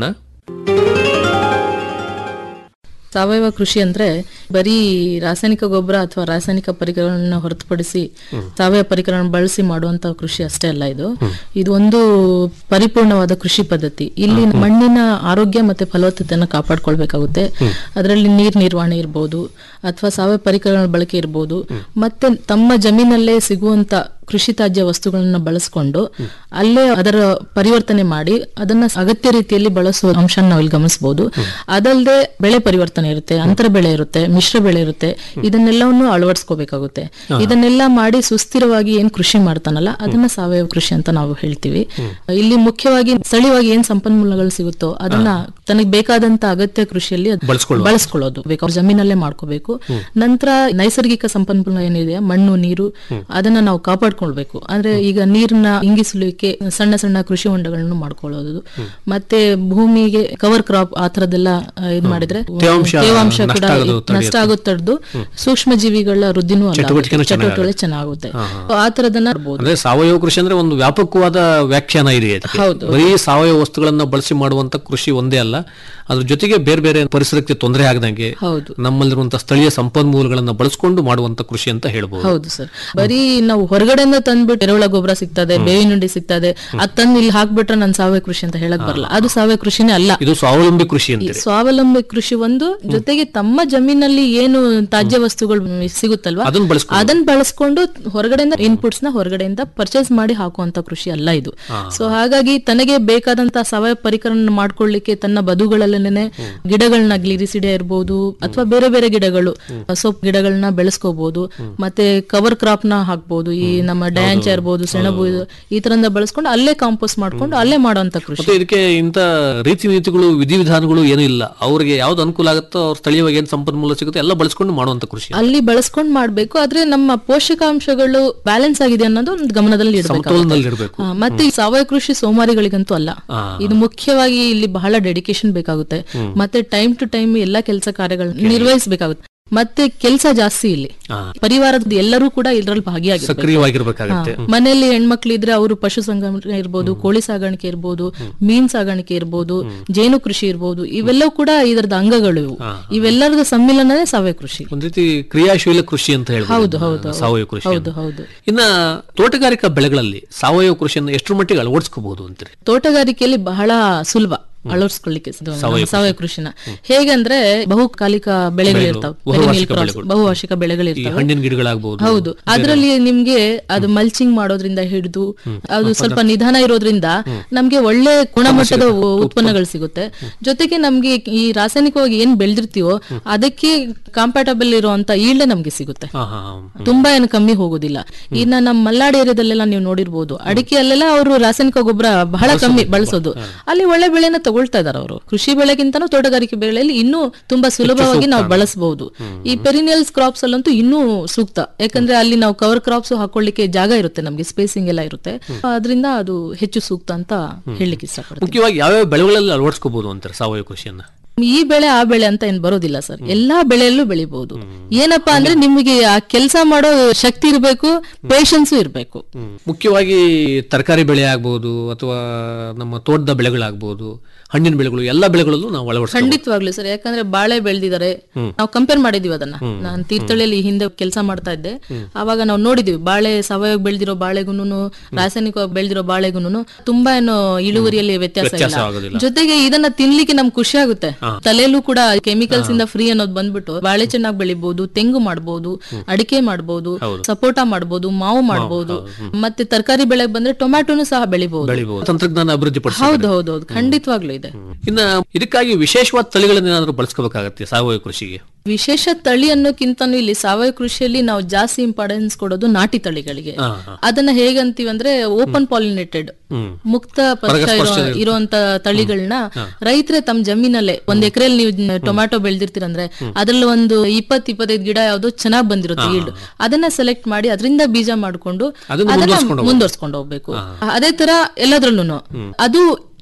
ಸಾವಯವ ಕೃಷಿ ಅಂದ್ರೆ ಬರೀ ರಾಸಾಯನಿಕ ಗೊಬ್ಬರ ಅಥವಾ ರಾಸಾಯನಿಕ ಪರಿಕರಗಳನ್ನ ಹೊರತುಪಡಿಸಿ ಸಾವಯವ ಪರಿಕರ ಬಳಸಿ ಮಾಡುವಂತ ಕೃಷಿ ಅಷ್ಟೇ ಅಲ್ಲ ಇದು ಇದು ಒಂದು ಪರಿಪೂರ್ಣವಾದ ಕೃಷಿ ಪದ್ಧತಿ ಇಲ್ಲಿ ಮಣ್ಣಿನ ಆರೋಗ್ಯ ಮತ್ತೆ ಫಲವತ್ತತೆಯನ್ನು ಕಾಪಾಡ್ಕೊಳ್ಬೇಕಾಗುತ್ತೆ ಅದರಲ್ಲಿ ನೀರ್ ನಿರ್ವಹಣೆ ಇರ್ಬೋದು ಅಥವಾ ಸಾವಯವ ಪರಿಕರಗಳ ಬಳಕೆ ಇರ್ಬೋದು ಮತ್ತೆ ತಮ್ಮ ಜಮೀನಲ್ಲೇ ಸಿಗುವಂತ ಕೃಷಿ ತ್ಯಾಜ್ಯ ವಸ್ತುಗಳನ್ನ ಬಳಸ್ಕೊಂಡು ಅಲ್ಲೇ ಅದರ ಪರಿವರ್ತನೆ ಮಾಡಿ ಅದನ್ನ ಅಗತ್ಯ ರೀತಿಯಲ್ಲಿ ಬಳಸುವ ಅಂಶ ನಾವು ಇಲ್ಲಿ ಗಮನಿಸಬಹುದು ಅದಲ್ಲದೆ ಬೆಳೆ ಪರಿವರ್ತನೆ ಇರುತ್ತೆ ಅಂತರ ಬೆಳೆ ಇರುತ್ತೆ ಮಿಶ್ರ ಬೆಳೆ ಇರುತ್ತೆ ಇದನ್ನೆಲ್ಲವನ್ನು ಅಳವಡಿಸ್ಕೋಬೇಕಾಗುತ್ತೆ ಇದನ್ನೆಲ್ಲ ಮಾಡಿ ಸುಸ್ಥಿರವಾಗಿ ಏನ್ ಕೃಷಿ ಮಾಡ್ತಾನಲ್ಲ ಅದನ್ನ ಸಾವಯವ ಕೃಷಿ ಅಂತ ನಾವು ಹೇಳ್ತೀವಿ ಇಲ್ಲಿ ಮುಖ್ಯವಾಗಿ ಸ್ಥಳೀಯವಾಗಿ ಏನ್ ಸಂಪನ್ಮೂಲಗಳು ಸಿಗುತ್ತೋ ಅದನ್ನ ತನಗೆ ಬೇಕಾದಂತ ಅಗತ್ಯ ಕೃಷಿಯಲ್ಲಿ ಅದ್ ಬಳಸ್ಕೊಳ್ಳೋದು. ಬಳಸ್ಕೊಳ್ಳೋದು ಬೇಕಾದ್ರೆ ಜಮೀನಲ್ಲೇ ಮಾಡ್ಕೋಬೇಕು ನಂತರ ನೈಸರ್ಗಿಕ ಸಂಪನ್ಮೂಲ ಏನಿದೆ ಮಣ್ಣು ನೀರು ಅದನ್ನ ನಾವು ಕಾಪಾಡ್ಕೊಳ್ಬೇಕು ಅಂದ್ರೆ ಈಗ ನೀರನ್ನ ಇಂಗಿಸಲಿಕ್ಕೆ ಸಣ್ಣ ಸಣ್ಣ ಕೃಷಿ ಹೊಂಡಗಳನ್ನು ಮಾಡ್ಕೊಳ್ಳೋದು ಮತ್ತೆ ಭೂಮಿಗೆ ಕವರ್ ಕ್ರಾಪ್ ಆ ತರದೆಲ್ಲ ಆ, ಇದ್ ಮಾಡಿದ್ರೆ ತೇವಾಂಶ ತೇವಾಂಶ ನಷ್ಟ ಕೂಡ ಆಗೋದು ತಡೆಯುತ್ತೆ. ನಷ್ಟ ಆಗೋದು ತಡೆದು ಸೂಕ್ಷ್ಮ ಜೀವಿಗಳ ವೃದ್ಧಿನೂ ಅಲ್ಲ ಚಟುವಟಿಕೆನೂ ಆಗುತ್ತೆ. ಚಟುವಟಿಕೆ ಚೆನ್ನಾಗುತ್ತೆ. ಚೆನ್ನಾಗುತ್ತೆ ಹಾ, ಆ ತರದನ್ನ ಮಾಡ್ಬೋದು ಅಂದ್ರೆ ಸಾವಯವ ಕೃಷಿ ಅಂದ್ರೆ ಒಂದು ವ್ಯಾಪಕವಾದ ವ್ಯಾಖ್ಯಾನ ಇದೆ ಅದಕ್ಕೆ. ಹೌದು. ಬರೀ ಸಾವಯವ ವಸ್ತುಗಳನ್ನ ಬಳಸಿ ಮಾಡುವಂತ ಕೃಷಿ ಒಂದೇ ಅಲ್ಲ ಅದ್ರ ಜೊತೆಗೆ ಬೇರೆ ಬೇರೆ ಪರಿಸರಕ್ಕೆ ತೊಂದರೆ ಆಗದಂಗೆ ಹೌದು. ನಮ್ಮಲ್ಲಿರುವಂತಹ ಸ್ಥಳೀಯ ಸಂಪನ್ಮೂಲಗಳನ್ನ ಬಳಸ್ಕೊಂಡು ಮಾಡುವಂತ ಕೃಷಿ ಅಂತ ಹೇಳ್ಬೋದು ಹೌದು ಸರ್ ಬರೀ ನಾವು ಹೊರಗಡೆಯಿಂದ ತಂದ್ಬಿಟ್ಟು ಎರೆಹುಳ ಗೊಬ್ಬರ ಸಿಗ್ತದೆ ಬೇವಿನ ಹಿಂಡಿ ಸಿಗ್ತದೆ ಅದ್ ತಂದು ಇಲ್ಲಿ ಹಾಕ್ಬಿಟ್ರೆ ನಾನು ಸಾವಯವ ಕೃಷಿ ಅಂತ ಹೇಳಕ್ ಬರಲ್ಲ ಅದು ಸಾವಯವ ಕೃಷಿನೇ ಅಲ್ಲ ಇದು ಸ್ವಾವಲಂಬಿ ಕೃಷಿ ಈ ಅಂತೀರಿ ಸ್ವಾವಲಂಬಿ ಕೃಷಿ ಒಂದು ಜೊತೆಗೆ ತಮ್ಮ ಜಮೀನಲ್ಲಿ ಏನು ತ್ಯಾಜ್ಯ ವಸ್ತುಗಳು ಸಿಗುತ್ತಲ್ವಾ ಅದನ್ನ ಬಳಸ್ಕೊಂಡು. ಅದನ್ನ ಬಳಸ್ಕೊಂಡು ಹೊರಗಡೆಯಿಂದ ಇನ್ಪುಟ್ಸ್ ನ ಹೊರಗಡೆಯಿಂದ ಪರ್ಚೇಸ್ ಮಾಡಿ ಹಾಕುವಂತ ಕೃಷಿ ಅಲ್ಲ ಇದು ಸೊ ಹಾಗಾಗಿ ತನಗೆ ಬೇಕಾದಂತ ಸಾವಯವ ಪರಿಕರನ ಮಾಡ್ಕೊಳ್ಳಿಕ್ಕೆ ತನ್ನ ಬದುಗಳಲ್ಲೇನೆ ಗಿಡಗಳನ್ನ ಗ್ಲಿರಿಸಿಡೆ ಇರ್ಬೋದು ಅಥವಾ ಬೇರೆ ಬೇರೆ ಗಿಡಗಳು ಸೊಪ್ಪು ಗಿಡಗಳನ್ನ ಬೆಳೆಸ್ಕೋಬಹುದು ಮತ್ತೆ ಕವರ್ ಕ್ರಾಪ್ ನ ಹಾಕ್ಬೋದು ಈ ನಮ್ಮ ಡ್ಯಾಂಚ ಇರ್ಬೋದು ಸೆಣಬು ಇದು ಈ ತರದ ಬಳಸ್ಕೊಂಡು ಅಲ್ಲೇ ಕಾಂಪೋಸ್ಟ್ ಮಾಡ್ಕೊಂಡು ಅಲ್ಲೇ ಮಾಡುವಂತ ಕೃಷಿ ಮತ್ತೆ ಇದಕ್ಕೆ ಇಂತ ರೀತಿ ನೀತಿಗಳು ವಿಧಿವಿಧಾನಗಳು ಏನೂ ಇಲ್ಲ ಅವ್ರಿಗೆ ಯಾವ್ದು ಅನುಕೂಲ ಆಗುತ್ತೋ ಅವ್ರ ಸ್ಥಳೀಯವಾಗಿ ಏನ್ ಸಂಪನ್ಮೂಲ ಸಿಗುತ್ತೆ ಎಲ್ಲ ಬಳಸ್ಕೊಂಡು ಮಾಡುವಂತ ಕೃಷಿ ಅಲ್ಲಿ ಬಳಸ್ಕೊಂಡ್ ಮಾಡ್ಬೇಕು ಆದ್ರೆ ನಮ್ಮ ಪೋಷಕಾಂಶಗಳು ಬ್ಯಾಲೆನ್ಸ್ ಆಗಿದೆ ಅನ್ನೋದು ಒಂದು ಗಮನದಲ್ಲಿ ಇಡಬೇಕು ಸಮತೋಲನದಲ್ಲಿ ಇರಬೇಕು ಮತ್ತೆ ಈ ಸಾವಯವ ಕೃಷಿ ಸೋಮಾರಿಗಳಿಗಂತೂ ಅಲ್ಲ ಆ. ಇದು ಮುಖ್ಯವಾಗಿ ಇಲ್ಲಿ ಬಹಳ ಡೆಡಿಕೇಶನ್ ಬೇಕಾಗುತ್ತೆ ಮತ್ತೆ ಟೈಮ್ ಟು ಟೈಮ್ ಎಲ್ಲಾ ಕೆಲಸ ಕಾರ್ಯಗಳನ್ನ ನಿರ್ವಹಿಸಬೇಕಾಗುತ್ತೆ ಮತ್ತೆ ಕೆಲಸ ಜಾಸ್ತಿ ಇಲ್ಲಿ ಆ. ಪರಿವಾರದ ಎಲ್ಲರೂ ಕೂಡ ಇದ್ರಲ್ಲಿ ಭಾಗಿಯಾಗಿರ್ಬೇಕು ಸಕ್ರಿಯವಾಗಿರ್ಬೇಕಾಗತ್ತೆ ಹಾ. ಮನೆಯಲ್ಲಿ ಹೆಣ್ಮಕ್ಳು ಇದ್ರೆ ಅವರು ಪಶು ಸಂಗೋಪನೆ ಇರ್ಬೋದು ಕೋಳಿ ಸಾಗಾಣಿಕೆ ಇರ್ಬೋದು ಮೀನ್ ಸಾಗಾಣಿಕೆ ಇರ್ಬೋದು ಜೇನು ಕೃಷಿ ಇರ್ಬೋದು ಇವೆಲ್ಲವೂ ಕೂಡ ಇದರದ ಅಂಗಗಳು ಇವು ಇವೆಲ್ಲರದ ಸಮ್ಮಿಲನನೇ ಸಾವಯವ ಕೃಷಿ ಒಂದ್ ರೀತಿ ಕ್ರಿಯಾಶೀಲ ಕೃಷಿ ಅಂತ ಹೇಳ್ಬೋದು ಹೌದು, ಹೌದು, ಇದನ್ನ, ಹೌದು. ಸಾವಯವ ಕೃಷಿ ಹೌದು, ಅಂತ. ಹೌದು. ಇನ್ನ ತೋಟಗಾರಿಕಾ ಬೆಳೆಗಳಲ್ಲಿ ಸಾವಯವ ಕೃಷಿಯನ್ನು ಎಷ್ಟರ ಮಟ್ಟಿಗೆ ಅಳವಡಿಸ್ಕೋಬಹುದು ಅಂತೀರಿ ತೋಟಗಾರಿಕೆಯಲ್ಲಿ ಬಹಳ ಸುಲಭ ಅಳವಡಿಸ್ಕೊಳ್ಳಿಕ್ಕೆ ಇದು ಸಾವಯವ ಸಾವಯವ ಕೃಷಿನ ಹೇಗಂದ್ರೆ ಬಹುಕಾಲಿಕ ಬೆಳೆಗಳಿರ್ತಾವೆ ಬಹುವಾರ್ಷಿಕ perennial crops, ಬೆಳೆಗಳು. ಬಹುವಾರ್ಷಿಕ ಈ ಬೆಳೆಗಳಿರ್ತವೆ ಹಣ್ಣಿನ ಗಿಡಗಳಾಗಬಹುದು ಹೌದು ಅದರಲ್ಲಿ ನಿಮ್ಗೆ ಅದು ಮಲ್ಚಿಂಗ್ ಮಾಡೋದ್ರಿಂದ ಹಿಡಿದು ಅದು ಸ್ವಲ್ಪ ನಿಧಾನ ಇರೋದ್ರಿಂದ ನಮ್ಗೆ ಒಳ್ಳೆ ಗುಣಮಟ್ಟದ ಉ- ಉತ್ಪನ್ನಗಳು ಸಿಗುತ್ತೆ ಜೊತೆಗೆ ನಮ್ಗೆ ಈ ರಾಸಾಯನಿಕವಾಗಿ ಏನ್ ಬೆಳೆದಿರ್ತೀವೋ ಅದಕ್ಕೆ ಕಾಂಪ್ಯಾಟಬಲ್ ಇರುವಂತ ಈಲ್ಡ್ ನಮ್ಗೆ ಸಿಗುತ್ತೆ ತುಂಬಾ ಏನು ಕಮ್ಮಿ ಹೋಗೋದಿಲ್ಲ ಇನ್ನ ನಮ್ಮ ಮಲ್ನಾಡ್ ಏರಿಯಾದಲ್ಲೆಲ್ಲ ನೀವು ನೋಡಿರ್ಬೋದು ಅಡಿಕೆಯಲ್ಲೆಲ್ಲ ಅವರು ರಾಸಾಯನಿಕ ಗೊಬ್ಬರ ಬಹಳ ಕಮ್ಮಿ ಬಳಸೋದು ಅಲ್ಲಿ ಒಳ್ಳೆ ಬೆಳೆನ ತಗೊಳ್ತಾ ಇದಾರೆ ಅವರು ಕೃಷಿ ಬೆಳೆಗಿಂತನೂ ತೋಟಗಾರಿಕೆ ಬೆಳೆಯಲ್ಲಿ ಇನ್ನೂ ತುಂಬಾ ಸುಲಭವಾಗಿ ನಾವು ಬಳಸಬಹುದು ಈ ಪೆರಿನಿಯಲ್ಸ್ ಕ್ರಾಪ್ಸ್ ಅಲ್ಲಂತೂ ಇನ್ನೂ ಸೂಕ್ತ ಯಾಕಂದ್ರೆ ಅಲ್ಲಿ ನಾವು ಕವರ್ ಕ್ರಾಪ್ಸ್ ಹಾಕೊಳ್ಳಿಕ್ಕೆ ಜಾಗ ಇರುತ್ತೆ ನಮ್ಗೆ ಸ್ಪೇಸಿಂಗ್ ಎಲ್ಲ ಇರುತ್ತೆ ಅದರಿಂದ ಅದು ಹೆಚ್ಚು ಸೂಕ್ತ ಅಂತ ಹೇಳಲಿಕ್ಕೆ ಇಷ್ಟಪಡ್ತೀನಿ ಮುಖ್ಯವಾಗಿ ಯಾವ್ಯಾವ ಬೆಳೆಗಳಲ್ಲಿ ಅಳವಡಿಸ್ಕೋಬಹುದು ಅಂತಾರೆ ಸಾವಯವ ಕೃಷಿಯನ್ನ ಈ ಬೆಳೆ ಆ ಬೆಳೆ ಅಂತ ಏನ್ ಬರೋದಿಲ್ಲ ಸರ್ ಎಲ್ಲಾ ಬೆಳೆಯಲ್ಲೂ ಬೆಳಿಬಹುದು ಏನಪ್ಪಾ ಅಂದ್ರೆ ನಿಮಗೆ ಆ ಕೆಲಸ ಮಾಡೋ ಶಕ್ತಿ ಇರಬೇಕು ಪೇಶನ್ಸು ಇರಬೇಕು ಮುಖ್ಯವಾಗಿ ತರಕಾರಿ ಬೆಳೆ ಆಗ್ಬಹುದು ಅಥವಾ ನಮ್ಮ ತೋಟದ ಬೆಳೆಗಳಾಗ್ಬಹುದು ಹಣ್ಣಿನ ಬೆಳೆಗಳು ಎಲ್ಲ ಬೆಳೆಗಳಲ್ಲೂ ನಾವು ಅಳವಡಿಸ್ಕೊಂಡು ಖಂಡಿತವಾಗ್ಲೂ ಸರ್ ಯಾಕಂದ್ರೆ ಬಾಳೆ ಬೆಳೆದಿದ್ದಾರೆ ನಾವು ಕಂಪೇರ್ ಮಾಡಿದೀವಿ ಅದನ್ನ ನಾನು ತೀರ್ಥಹಳ್ಳಿಯಲ್ಲಿ ಹಿಂದೆ ಕೆಲಸ ಮಾಡ್ತಾ ಇದ್ದೆ ಆವಾಗ ನಾವು ನೋಡಿದೀವಿ ಬಾಳೆ ಸಾವಯವ ಬೆಳೆದಿರೋ ಬಾಳೆಗುನು ರಾಸಾಯನಿಕವಾಗಿ ಬೆಳೆದಿರೋ ಬಾಳೆಗುನು ತುಂಬಾ ಏನು ಇಳುವರಿಯಲ್ಲಿ ವ್ಯತ್ಯಾಸ ವ್ಯತ್ಯಾಸ ಇಲ್ಲ ಆಗೋದಿಲ್ಲ. ಜೊತೆಗೆ ಇದನ್ನ ತಿನ್ಲಿಕ್ಕೆ ನಮ್ಗೆ ಖುಷಿ ಆಗುತ್ತೆ ತಲೆಯಲ್ಲೂ ಕೂಡ ಕೆಮಿಕಲ್ಸ್ ಇಂದ ಫ್ರೀ ಅನ್ನೋದು ಬಂದ್ಬಿಟ್ಟು ಬಾಳೆ ಚೆನ್ನಾಗಿ ಬೆಳಿಬಹುದು ತೆಂಗು ಮಾಡಬಹುದು ಅಡಿಕೆ ಮಾಡಬಹುದು ಸಪೋಟ ಮಾಡಬಹುದು ಮಾವು ಮಾಡಬಹುದು ಮತ್ತೆ ತರಕಾರಿ ಬೆಳೆ ಬಂದ್ರೆ ಟೊಮ್ಯಾಟೊನು ಸಹ ಬೆಳಿಬಹುದು ಬೆಳಿಬಹುದು ತಂತ್ರಜ್ಞಾನ ಅಭಿವೃದ್ಧಿ ಪಡಿಸ ಹೌದು ಹೌದು ಹೌದು ಖಂಡಿತವಾಗ್ಲೂ ಇದೆ ಇನ್ನ ಇದಕ್ಕಾಗಿ ವಿಶೇಷವಾದ ತಳಿಗಳನ್ನ ಏನಾದ್ರು ಬಳಸ್ಕೋಬೇಕಾಗತ್ತೆ ಸಾವಯವ ಕೃಷಿಗೆ ವಿಶೇಷ ತಳಿ ಅನ್ನೋಕ್ಕಿಂತನೂ ಇಲ್ಲಿ ಸಾವಯವ ಕೃಷಿಯಲ್ಲಿ ನಾವು ಜಾಸ್ತಿ ಇಂಪಾರ್ಟೆನ್ಸ್ ಕೊಡೋದು ನಾಟಿ ತಳಿಗಳಿಗೆ ಹಾ, ಅದನ್ನ ಹೇಗಂತೀವಿ ಅಂದ್ರೆ ಓಪನ್ ಪಾಲಿನೇಟೆಡ್ ಮುಕ್ತ ಪಕ್ಷ ಪರಾಗಸ್ಪರ್ಶ ಇರೋ- ಇರುವಂತ ತಳಿಗಳನ್ನ ರೈತರೇ ತಮ್ಮ ಜಮೀನಲ್ಲೇ ಒಂದ್ ಎಕರೆಯಲ್ಲಿ ನೀವು ಟೊಮ್ಯಾಟೊ ಬೆಳೆದಿರ್ತೀರಂದ್ರೆ ಅದ್ರಲ್ಲಿ ಒಂದು ಇಪ್ಪತ್ ಇಪ್ಪತ್ತೈದು ಗಿಡ ಯಾವ್ದೋ ಚೆನ್ನಾಗ್ ಬಂದಿರುತ್ತೆ ಈಲ್ಡ್ ಅದನ್ನ ಸೆಲೆಕ್ಟ್ ಮಾಡಿ ಅದರಿಂದ ಬೀಜ ಮಾಡ್ಕೊಂಡು ಅದನ್ನ ಅದನ್ನ ಮುಂದುವರ್ಸ್ಕೊಂಡು ಹೋಗ್ಬೇಕು. ಮುಂದುವರ್ಸ್ಕೊಂಡು ಹೋಗ್ಬೇಕು ಅದೇ ತರ ಎಲ್ಲದ್ರಲ್ಲೂ ಅದು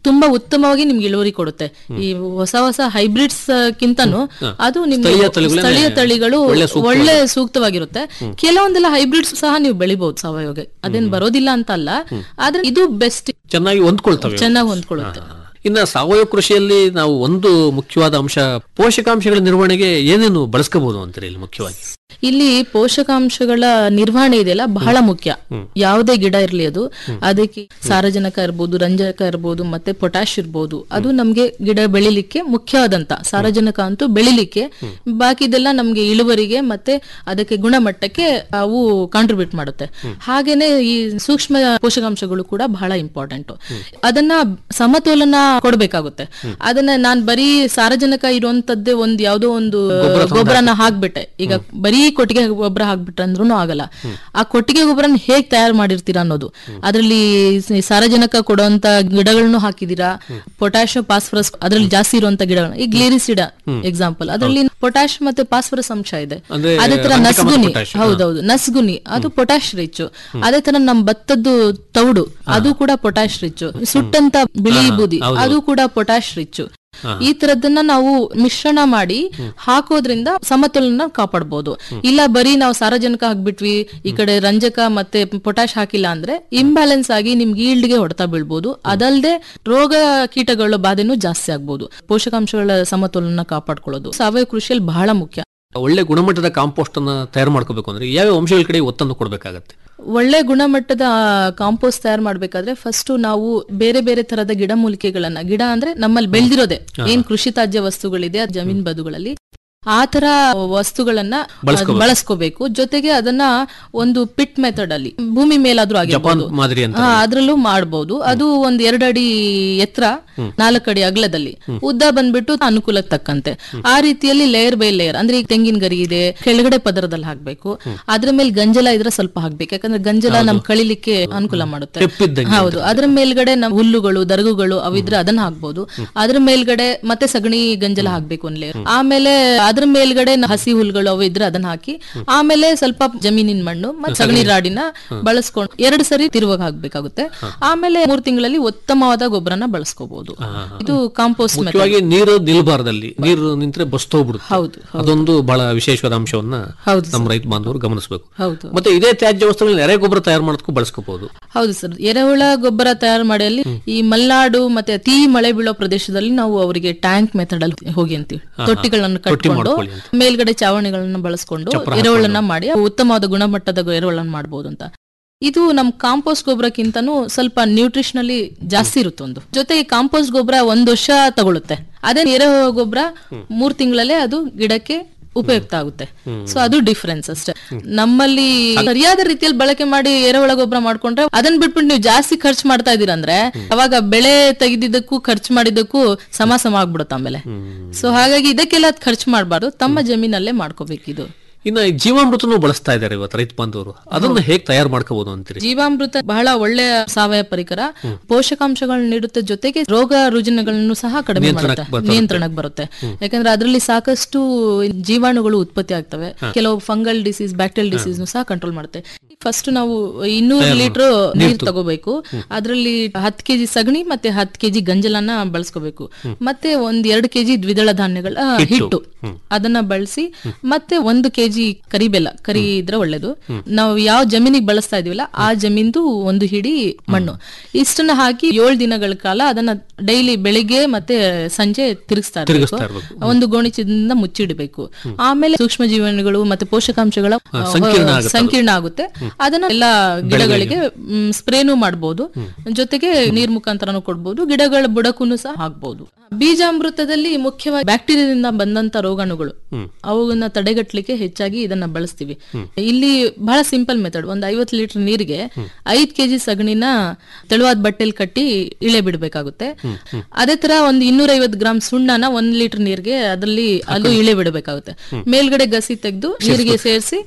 ತುಂಬಾ ಉತ್ತಮವಾಗಿ ನಿಮ್ಗೆ ಇಳುವರಿ ಕೊಡುತ್ತೆ ಈ ಹೊಸ ಹೊಸ ಹೈಬ್ರಿಡ್ಸ್ ಕಿಂತನೂ ಹಾ. ಅದು ನಿಮ್ಗೆ ಸ್ಥಳೀಯ ತಳಿಗಳೇ ಸ್ಥಳೀಯ ತಳಿಗಳು ಒಳ್ಳೆ ಸೂಕ್ತವಾಗಿ- ಒಳ್ಳೆ ಸೂಕ್ತವಾಗಿರುತ್ತೆ ಕೆಲವೊಂದೆಲ್ಲ ಹೈಬ್ರಿಡ್ಸ್ ಸಹ ನೀವು ಬೆಳಿಬಹುದು ಸಾವಯವಗೆ ಅದೇನ್ ಬರೋದಿಲ್ಲ ಅಂತ ಅಲ್ಲ ಆದ್ರೆ ಇದು ಬೆಸ್ಟ್ ಚೆನ್ನಾಗಿ ಹೊಂದ್ಕೊಳ್ತವೆ ಚೆನ್ನಾಗಿ ಹೊಂದ್ಕೊಳ್ಳುತ್ತೆ ಇನ್ನ ಸಾವಯವ ಕೃಷಿಯಲ್ಲಿ ನಾವು ಒಂದು ಮುಖ್ಯವಾದ ಅಂಶ ಪೋಷಕಾಂಶಗಳ ನಿರ್ವಹಣೆಗೆ ಏನೇನು ಬಳಸ್ಕೋಬಹುದು ಅಂತೀರಿ ಇಲ್ಲಿ ಮುಖ್ಯವಾಗಿ ಇಲ್ಲಿ ಪೋಷಕಾಂಶಗಳ ನಿರ್ವಹಣೆ ಇದೆಯಲ್ಲ ಬಹಳ ಮುಖ್ಯ ಯಾವುದೇ ಗಿಡ ಇರ್ಲಿ ಅದು ಅದಕ್ಕೆ ಸಾರಜನಕ ಇರ್ಬೋದು ರಂಜಕ ಇರ್ಬೋದು ಮತ್ತೆ ಪೊಟ್ಯಾಶ್ ಇರ್ಬೋದು ಅದು ನಮ್ಗೆ ಗಿಡ ಬೆಳಿಲಿಕ್ಕೆ ಮುಖ್ಯವಾದಂತ ಸಾರಜನಕ ಅಂತೂ ಬೆಳಿಲಿಕ್ಕೆ ಬಾಕಿದೆಲ್ಲ ನಮ್ಗೆ ಇಳುವರಿಗೆ ಮತ್ತೆ ಅದಕ್ಕೆ ಗುಣಮಟ್ಟಕ್ಕೆ ಅವು ಕಾಂಟ್ರಿಬ್ಯೂಟ್ ಮಾಡುತ್ತೆ ಹಾಗೇನೆ ಈ ಸೂಕ್ಷ್ಮ ಪೋಷಕಾಂಶಗಳು ಕೂಡ ಬಹಳ ಇಂಪಾರ್ಟೆಂಟ್ ಅದನ್ನ ಸಮತೋಲನ ಕೊಡ್ಬೇಕಾಗುತ್ತೆ ಅದನ್ನ ನಾನ್ ಬರೀ ಸಾರಜನಕ ಇರುವಂತದ್ದೇ ಒಂದ್ ಯಾವ್ದೋ ಒಂದು ಗೊಬ್ಬರನ ಹಾಕ್ಬಿಟ್ಟೆ ಈಗ ಬರೀ ಕೊಟ್ಟಿಗೆ ಗೊಬ್ಬರ ಹಾಕ್ಬಿಟ್ರೆ ಅಂದ್ರೂ ಆಗಲ್ಲ ಆ ಕೊಟ್ಟಿಗೆ ಗೊಬ್ಬರನ ಹೇಗ್ ತಯಾರು ಮಾಡಿರ್ತೀರಾ ಅನ್ನೋದು ಅದ್ರಲ್ಲಿ ಸ- ಸಾರಜನಕ ಕೊಡುವಂತ ಗಿಡಗಳನ್ನು ಹಾಕಿದೀರಾ ಪೊಟ್ಯಾಶ್ ಫಾಸ್ಫರಸ್ ಅದ್ರಲ್ಲಿ ಜಾಸ್ತಿ ಇರುವಂತ ಗಿಡಗಳು ಈ ಗ್ಲೇರಿಸಿಡ ಎಕ್ಸಾಂಪಲ್ ಅದ್ರಲ್ಲಿ ಪೊಟ್ಯಾಶ್ ಮತ್ತೆ ಫಾಸ್ಫರಸ್ ಅಂಶ ಇದೆ ಅಂದ್ರೆ ಅದೇ ತರ ರಂಜಕ ಮತ್ತು ನಸ್ಗುನಿ potash. ಹೌದೌದು ನಸ್ಗುನಿ ಅದು ಪೊಟ್ಯಾಶ್ ರಿಚ್ ಅದೇ ತರ ನಮ್ ಭತ್ತದ್ದು ತೌಡು ಅದು ಕೂಡ ಪೊಟ್ಯಾಶ್ ರಿಚ್ ಸುಟ್ಟಂತ ಬಿಳಿ ಹಾ, ಬೂದಿ ಹೌದು. ಅದು ಕೂಡ ಪೊಟ್ಯಾಶ್ ರಿಚ್ ಈ ತರದನ್ನ ನಾವು ಮಿಶ್ರಣ ಮಾಡಿ ಹಾಕೋದ್ರಿಂದ ಸಮತೋಲನ ಕಾಪಾಡಬಹುದು ಇಲ್ಲ ಬರೀ ನಾವು ಸಾರಜನಕ ಹಾಕ್ಬಿಟ್ವಿ ಈ ಕಡೆ ರಂಜಕ ಮತ್ತೆ ಪೊಟ್ಯಾಶ್ ಹಾಕಿಲ್ಲ ಅಂದ್ರೆ ಇಂಬ್ಯಾಲೆನ್ಸ್ ಆಗಿ ನಿಮ್ಗೆ ಈಲ್ಡ್ಗೆ ಹೊಡೆತ ಬೀಳ್ಬೋದು ಅದಲ್ಲದೆ ರೋಗ ಕೀಟಗಳ ಬಾಧೆನೂ ಜಾಸ್ತಿ ಆಗ್ಬೋದು ಪೋಷಕಾಂಶಗಳ ಸಮತೋಲನ ಕಾಪಾಡ್ಕೊಳ್ಳೋದು ಸಾವಯವ ಕೃಷಿಯಲ್ಲಿ ಬಹಳ ಮುಖ್ಯ ಒಳ್ಳೆ ಗುಣಮಟ್ಟದ ಕಾಂಪೋಸ್ಟ್ ಅನ್ನ ತಯಾರು ಮಾಡ್ಕೋಬೇಕು ಅಂದ್ರೆ ಯಾವ ಅಂಶಗಳ ಕಡೆ ಒತ್ತನ್ನು ಕೊಡಬೇಕಾಗತ್ತೆ ಒಳ್ಳೆ ಗುಣಮಟ್ಟದ ಕಾಂಪೋಸ್ಟ್ ತಯಾರು ಮಾಡ್ಬೇಕಾದ್ರೆ ಫಸ್ಟ್ ನಾವು ಬೇರೆ ಬೇರೆ ತರದ ಗಿಡಮೂಲಿಕೆಗಳನ್ನ ಗಿಡ ಅಂದ್ರೆ ನಮ್ಮಲ್ಲಿ ಬೆಳೆದಿರೋದೆ ಏನ್ ಕೃಷಿ ತ್ಯಾಜ್ಯ ವಸ್ತುಗಳಿದೆ ಆ ಜಮೀನ್ ಬದುಗಳಲ್ಲಿ ಆ ತರ ವಸ್ತುಗಳನ್ನ ಬಳಸ್ಕೋಬೇಕು. ಬಳಸ್ಕೋಬೇಕು ಜೊತೆಗೆ ಅದನ್ನ ಒಂದು ಪಿಟ್ ಮೆಥಡ್ ಅಲ್ಲಿ ಭೂಮಿ ಮೇಲಾದ್ರೂ ಆಗಿರ್ಬೋದು ಜಪಾನ್ ಮಾದರಿ ಅಂತ ಹಾ, ಅದ್ರಲ್ಲೂ ಮಾಡಬಹುದು ಅದು ಒಂದ್ ಎರಡ್ ಅಡಿ ಎತ್ತರ ನಾಲ್ಕು ಅಡಿ ಅಗಲದಲ್ಲಿ ಉದ್ದ ಬಂದ್ಬಿಟ್ಟು ಅನುಕೂಲಕ್ಕೆ ತಕ್ಕಂತೆ ಆ ರೀತಿಯಲ್ಲಿ ಲೇಯರ್ ಬೈ ಲೇಯರ್ ಅಂದ್ರೆ ಈಗ ತೆಂಗಿನ ಗರಿ ಇದೆ ಕೆಳಗಡೆ ಪದರದಲ್ಲಿ ಹಾಕ್ಬೇಕು ಅದ್ರ ಮೇಲೆ ಗಂಜಲ ಇದ್ರೆ ಸ್ವಲ್ಪ ಹಾಕ್ಬೇಕು ಯಾಕಂದ್ರೆ ಗಂಜಲ ನಮ್ ಕಳಿಲಿಕ್ಕೆ ಅನುಕೂಲ ಮಾಡುತ್ತೆ ತೆಪ್ಪಿದ್ದಂಗೆ ಹೌದು ಅದ್ರ ಮೇಲ್ಗಡೆ ನಮ್ ಹುಲ್ಲುಗಳು ದರಗುಗಳು ಅವಿದ್ರೆ ಅದನ್ನ ಹಾಕ್ಬೋದು ಅದ್ರ ಮೇಲ್ಗಡೆ ಮತ್ತೆ ಸಗಣಿ ಗಂಜಲ ಹಾಕ್ಬೇಕು ಒಂದ್ ಲೇಯರ್ ಆಮೇಲೆ ಅದ್ರ ಮೇಲ್ಗಡೆ ನ- ಹಸಿ ಹುಲ್ಗಳು ಅವು ಇದ್ರೆ ಅದನ್ನ ಹಾಕಿ ಆಮೇಲೆ ಸ್ವಲ್ಪ ಜಮೀನಿನ ಮಣ್ಣು ಮತ್ತೆ ಸಗಣಿ ರಾಡಿನ ಬಳಸ್ಕೊಂಡು ಎರಡು ಸರಿ ತಿರುವಾಗ ಹಾಕ್ಬೇಕಾಗುತ್ತೆ ಆಮೇಲೆ ಮೂರ್ ತಿಂಗಳಲ್ಲಿ ಉತ್ತಮವಾದ ಗೊಬ್ಬರನ ಬಳಸ್ಕೋಬಹುದು ಇದು ಕಾಂಪೋಸ್ಟ್ ಮೆಥಡ್ ಮುಖ್ಯವಾಗಿ ನೀರು ನಿಲ್ಬಾರ್ದಲ್ಲಿ ನೀರು ನಿಂತ್ರೆ ಬಸ್ತೋಗ್ಬಿಡುತ್ತೆ ಹೌದು, ಅದೊಂದು ಬಹಳ ವಿಶೇಷವಾದ ಅಂಶವನ್ನ ಹೌದು ನಮ್ಮ ರೈತ ಬಾಂಧವರು ಗಮನಿಸಬೇಕು ಹೌದು ಮತ್ತೆ ಇದೇ ತ್ಯಾಜ್ಯ ವಸ್ತುಗಳನ್ನ ಎರೆ ಗೊಬ್ಬರ ತಯಾರು ಮಾಡೋದಕ್ಕೂ ಬಳಸ್ಕೋಬಹುದು ಹೌದು ಸರ್ ಎರೆಹುಳ ಗೊಬ್ಬರ ತಯಾರು ಮಾಡಿ ಅಲ್ಲಿ ಈ ಮಲೆನಾಡು ಮತ್ತೆ ಅತಿ ಮಳೆ ಬೀಳೋ ಪ್ರದೇಶದಲ್ಲಿ ನಾವು ಅವರಿಗೆ ಟ್ಯಾಂಕ್ ಮೆಥಡ್ ಅಲ್ಲಿ ಹೋಗಿ ಅಂತೀವಿ ತೊಟ್ಟಿಗಳನ್ನ ತೊಟ್ಟಿ ಕಟ್ಕೊಂಡು ಮಾಡ್ಕೊಳ್ಳಿ ಅಂತ. ಮೇಲ್ಗಡೆ ಚಾವಣಿಗಳನ್ನ ಬಳಸ್ಕೊಂಡು ಚಪ್ರ ಎರೆಹುಳನ್ನ ಮಾಡಿ ಉತ್ತಮವಾದ ಗುಣಮಟ್ಟದ ಎರೆಹುಳನ್ನ ಮಾಡಬಹುದು ಅಂತ ಇದು ನಮ್ ಕಾಂಪೋಸ್ಟ್ ಗೊಬ್ಬರಕ್ಕಿಂತನೂ ಸ್ವಲ್ಪ ನ್ಯೂಟ್ರಿಷನಲಿ ಜಾಸ್ತಿ ಇರುತ್ತೆ ಒಂದು ಜೊತೆಗೆ ಕಾಂಪೋಸ್ಟ್ ಗೊಬ್ಬರ ಒಂದ್ ವರ್ಷ ತಗೊಳುತ್ತೆ ಅದೇ ಎರೆ ಗೊಬ್ಬರ ಮೂರ್ ತಿಂಗಳಲ್ಲೇ ಅದು ಗಿಡಕ್ಕೆ ಉಪಯುಕ್ತ ಆಗುತ್ತೆ ಸೊ ಅದು ಡಿಫ್ರೆನ್ಸ್ ಅಷ್ಟೇ ನಮ್ಮಲ್ಲಿ ಸರಿಯಾದ ರೀತಿಯಲ್ಲಿ ಬಳಕೆ ಮಾಡಿ ಎರೆಹುಳ ಗೊಬ್ಬರ ಮಾಡ್ಕೊಂಡ್ರೆ ಅದನ್ನ ಬಿಟ್ಬಿಟ್ಟು ನೀವು ಜಾಸ್ತಿ ಖರ್ಚು ಮಾಡ್ತಾ ಇದೀರಂದ್ರೆ ಅವಾಗ ಬೆಳೆ ತೆಗೆದಿದ್ದಕ್ಕೂ ಖರ್ಚು ಮಾಡಿದ್ದಕ್ಕೂ ಸಮ ಸಮ ಆಗ್ಬಿಡುತ್ತೆ ಆಮೇಲೆ ಸೊ ಹಾಗಾಗಿ ಇದಕ್ಕೆಲ್ಲ ಖರ್ಚು ಮಾಡಬಾರ್ದು ತಮ್ಮ ಜಮೀನಲ್ಲೇ ಮಾಡ್ಕೋಬೇಕಿದು ಇನ್ನ ಈ ಜೀವಾಮೃತನೂ ಬಳಸ್ತಾ ಇದ್ದಾರೆ ಇವತ್ತು ರೈತ ಬಾಂಧವರು ಅದನ್ನ ಹೇಗೆ ತಯಾರು ಮಾಡ್ಕೋಬಹುದು ಅಂತೀರಿ ಜೀವಾಮೃತ ಬಹಳ ಒಳ್ಳೆಯ ಸಾವಯವ ಪರಿಕರ ಪೋಷಕಾಂಶಗಳನ್ನ ನೀಡುತ್ತೆ ಜೊತೆಗೆ ರೋಗ ರುಜಿನಗಳನ್ನು ಸಹ ಕಡಿಮೆ ನಿಯಂತ್ರಣಕ್ಕೆ ಮಾಡುತ್ತೆ ಬರುತ್ತೆ. ನಿಯಂತ್ರಣಕ್ಕೆ ಬರುತ್ತೆ ಯಾಕಂದ್ರೆ ಅದರಲ್ಲಿ ಸಾಕಷ್ಟು ಜೀವಾಣುಗಳು ಉತ್ಪತ್ತಿ ಆಗ್ತವೆ ಕೆಲವು ಫಂಗಲ್ ಡಿಸೀಸ್ ಬ್ಯಾಕ್ಟೀರಿಯಲ್ ಡಿಸೀಸ್ ಸಹ ಕಂಟ್ರೋಲ್ ಮಾಡುತ್ತೆ ಫಸ್ಟ್ ನಾವು ಇನ್ನೂರು ಲೀಟರ್ ನೀರ್ ತಗೋಬೇಕು ಅದರಲ್ಲಿ ಹತ್ತು ಕೆಜಿ ಸಗಣಿ ಮತ್ತೆ ಹತ್ತು ಕೆಜಿ ಗಂಜಲನ್ನ ಬಳಸ್ಕೋಬೇಕು ಮತ್ತೆ ಒಂದ್ ಎರಡು ಕೆಜಿ ದ್ವಿದಳ ಧಾನ್ಯಗಳ ಹಿಟ್ಟು ಅದನ್ನ ಬಳಸಿ ಮತ್ತೆ ಒಂದು ಕೆಜಿ ಕರಿ ಬೆಲ್ಲ ಕರಿ ಇದ್ರೆ ಒಳ್ಳೇದು ನಾವು ಯಾವ ಜಮೀನಿಗೆ ಬಳಸ್ತಾ ಇದೀವಲ್ಲ ಆ ಜಮೀನ್ದು ಒಂದು ಹಿಡಿ ಮಣ್ಣು ಇಷ್ಟನ್ನ ಹಾಕಿ ಏಳು ದಿನಗಳ ಕಾಲ ಅದನ್ನ ಡೈಲಿ ಬೆಳಿಗ್ಗೆ ಮತ್ತೆ ಸಂಜೆ ತಿರುಗಿಸ್ತಾ ತಿರುಗಿಸ್ತಾ ಇರಬೇಕು ಇರ್ಬೇಕು. ಒಂದು ಗೋಣಿಚದಿಂದ ಮುಚ್ಚಿಡಬೇಕು ಆಮೇಲೆ ಸೂಕ್ಷ್ಮ ಜೀವನಗಳು ಮತ್ತೆ ಪೋಷಕಾಂಶಗಳ ಹಾ, ಸಂಕೀರ್ಣ ಆ, ಆಗುತ್ತೆ ಅದು. ಸಂಕೀರ್ಣ ಆಗುತ್ತೆ ಅದನ್ನ ಎಲ್ಲ ಗಿಡಗಳಿಗೆ ಸ್ಪ್ರೇನು ಮಾಡಬಹುದು ಜೊತೆಗೆ ನೀರ್ ಮುಖಾಂತರನು ಕೊಡ್ಬೋದು ಗಿಡಗಳ ಬುಡಕ್ಕೂ ಸಹ ಹಾಕ್ಬಹುದು ಬೀಜಾಮೃತದಲ್ಲಿ ಮುಖ್ಯವಾಗಿ ಬ್ಯಾಕ್ಟೀರಿಯಾದಿಂದ ಬಂದಂತ ರೋಗಾಣುಗಳು ಅವುಗಳನ್ನ ತಡೆಗಟ್ಟಲಿಕ್ಕೆ ಹೆಚ್ಚಾಗಿ ಇದನ್ನ ಬಳಸ್ತೀವಿ ಇಲ್ಲಿ ಬಹಳ ಸಿಂಪಲ್ ಮೆಥಡ್ ಒಂದ್ ಐವತ್ತು ಲೀಟರ್ ನೀರಿಗೆ ಐದ್ ಕೆಜಿ ಸಗಣಿನ ತೆಳುವಾದ ಬಟ್ಟೆಲ್ ಕಟ್ಟಿ ಇಳೆ ಬಿಡಬೇಕಾಗುತ್ತೆ ಅದೇ ತರ ಒಂದ್ ಇನ್ನೂರ ಐವತ್ತು ಗ್ರಾಮ್ ಸುಣ್ಣನ ಒಂದ್ ಲೀಟರ್ ನೀರಿಗೆ ಅದ್ರಲ್ಲಿ ಅಲ್ಲೂ ಇಳೆ ಬಿಡಬೇಕಾಗುತ್ತೆ ಮೇಲ್ಗಡೆ ಗಸಿ ತೆಗೆದು ನೀರಿಗೆ ಸೇರಿಸಿ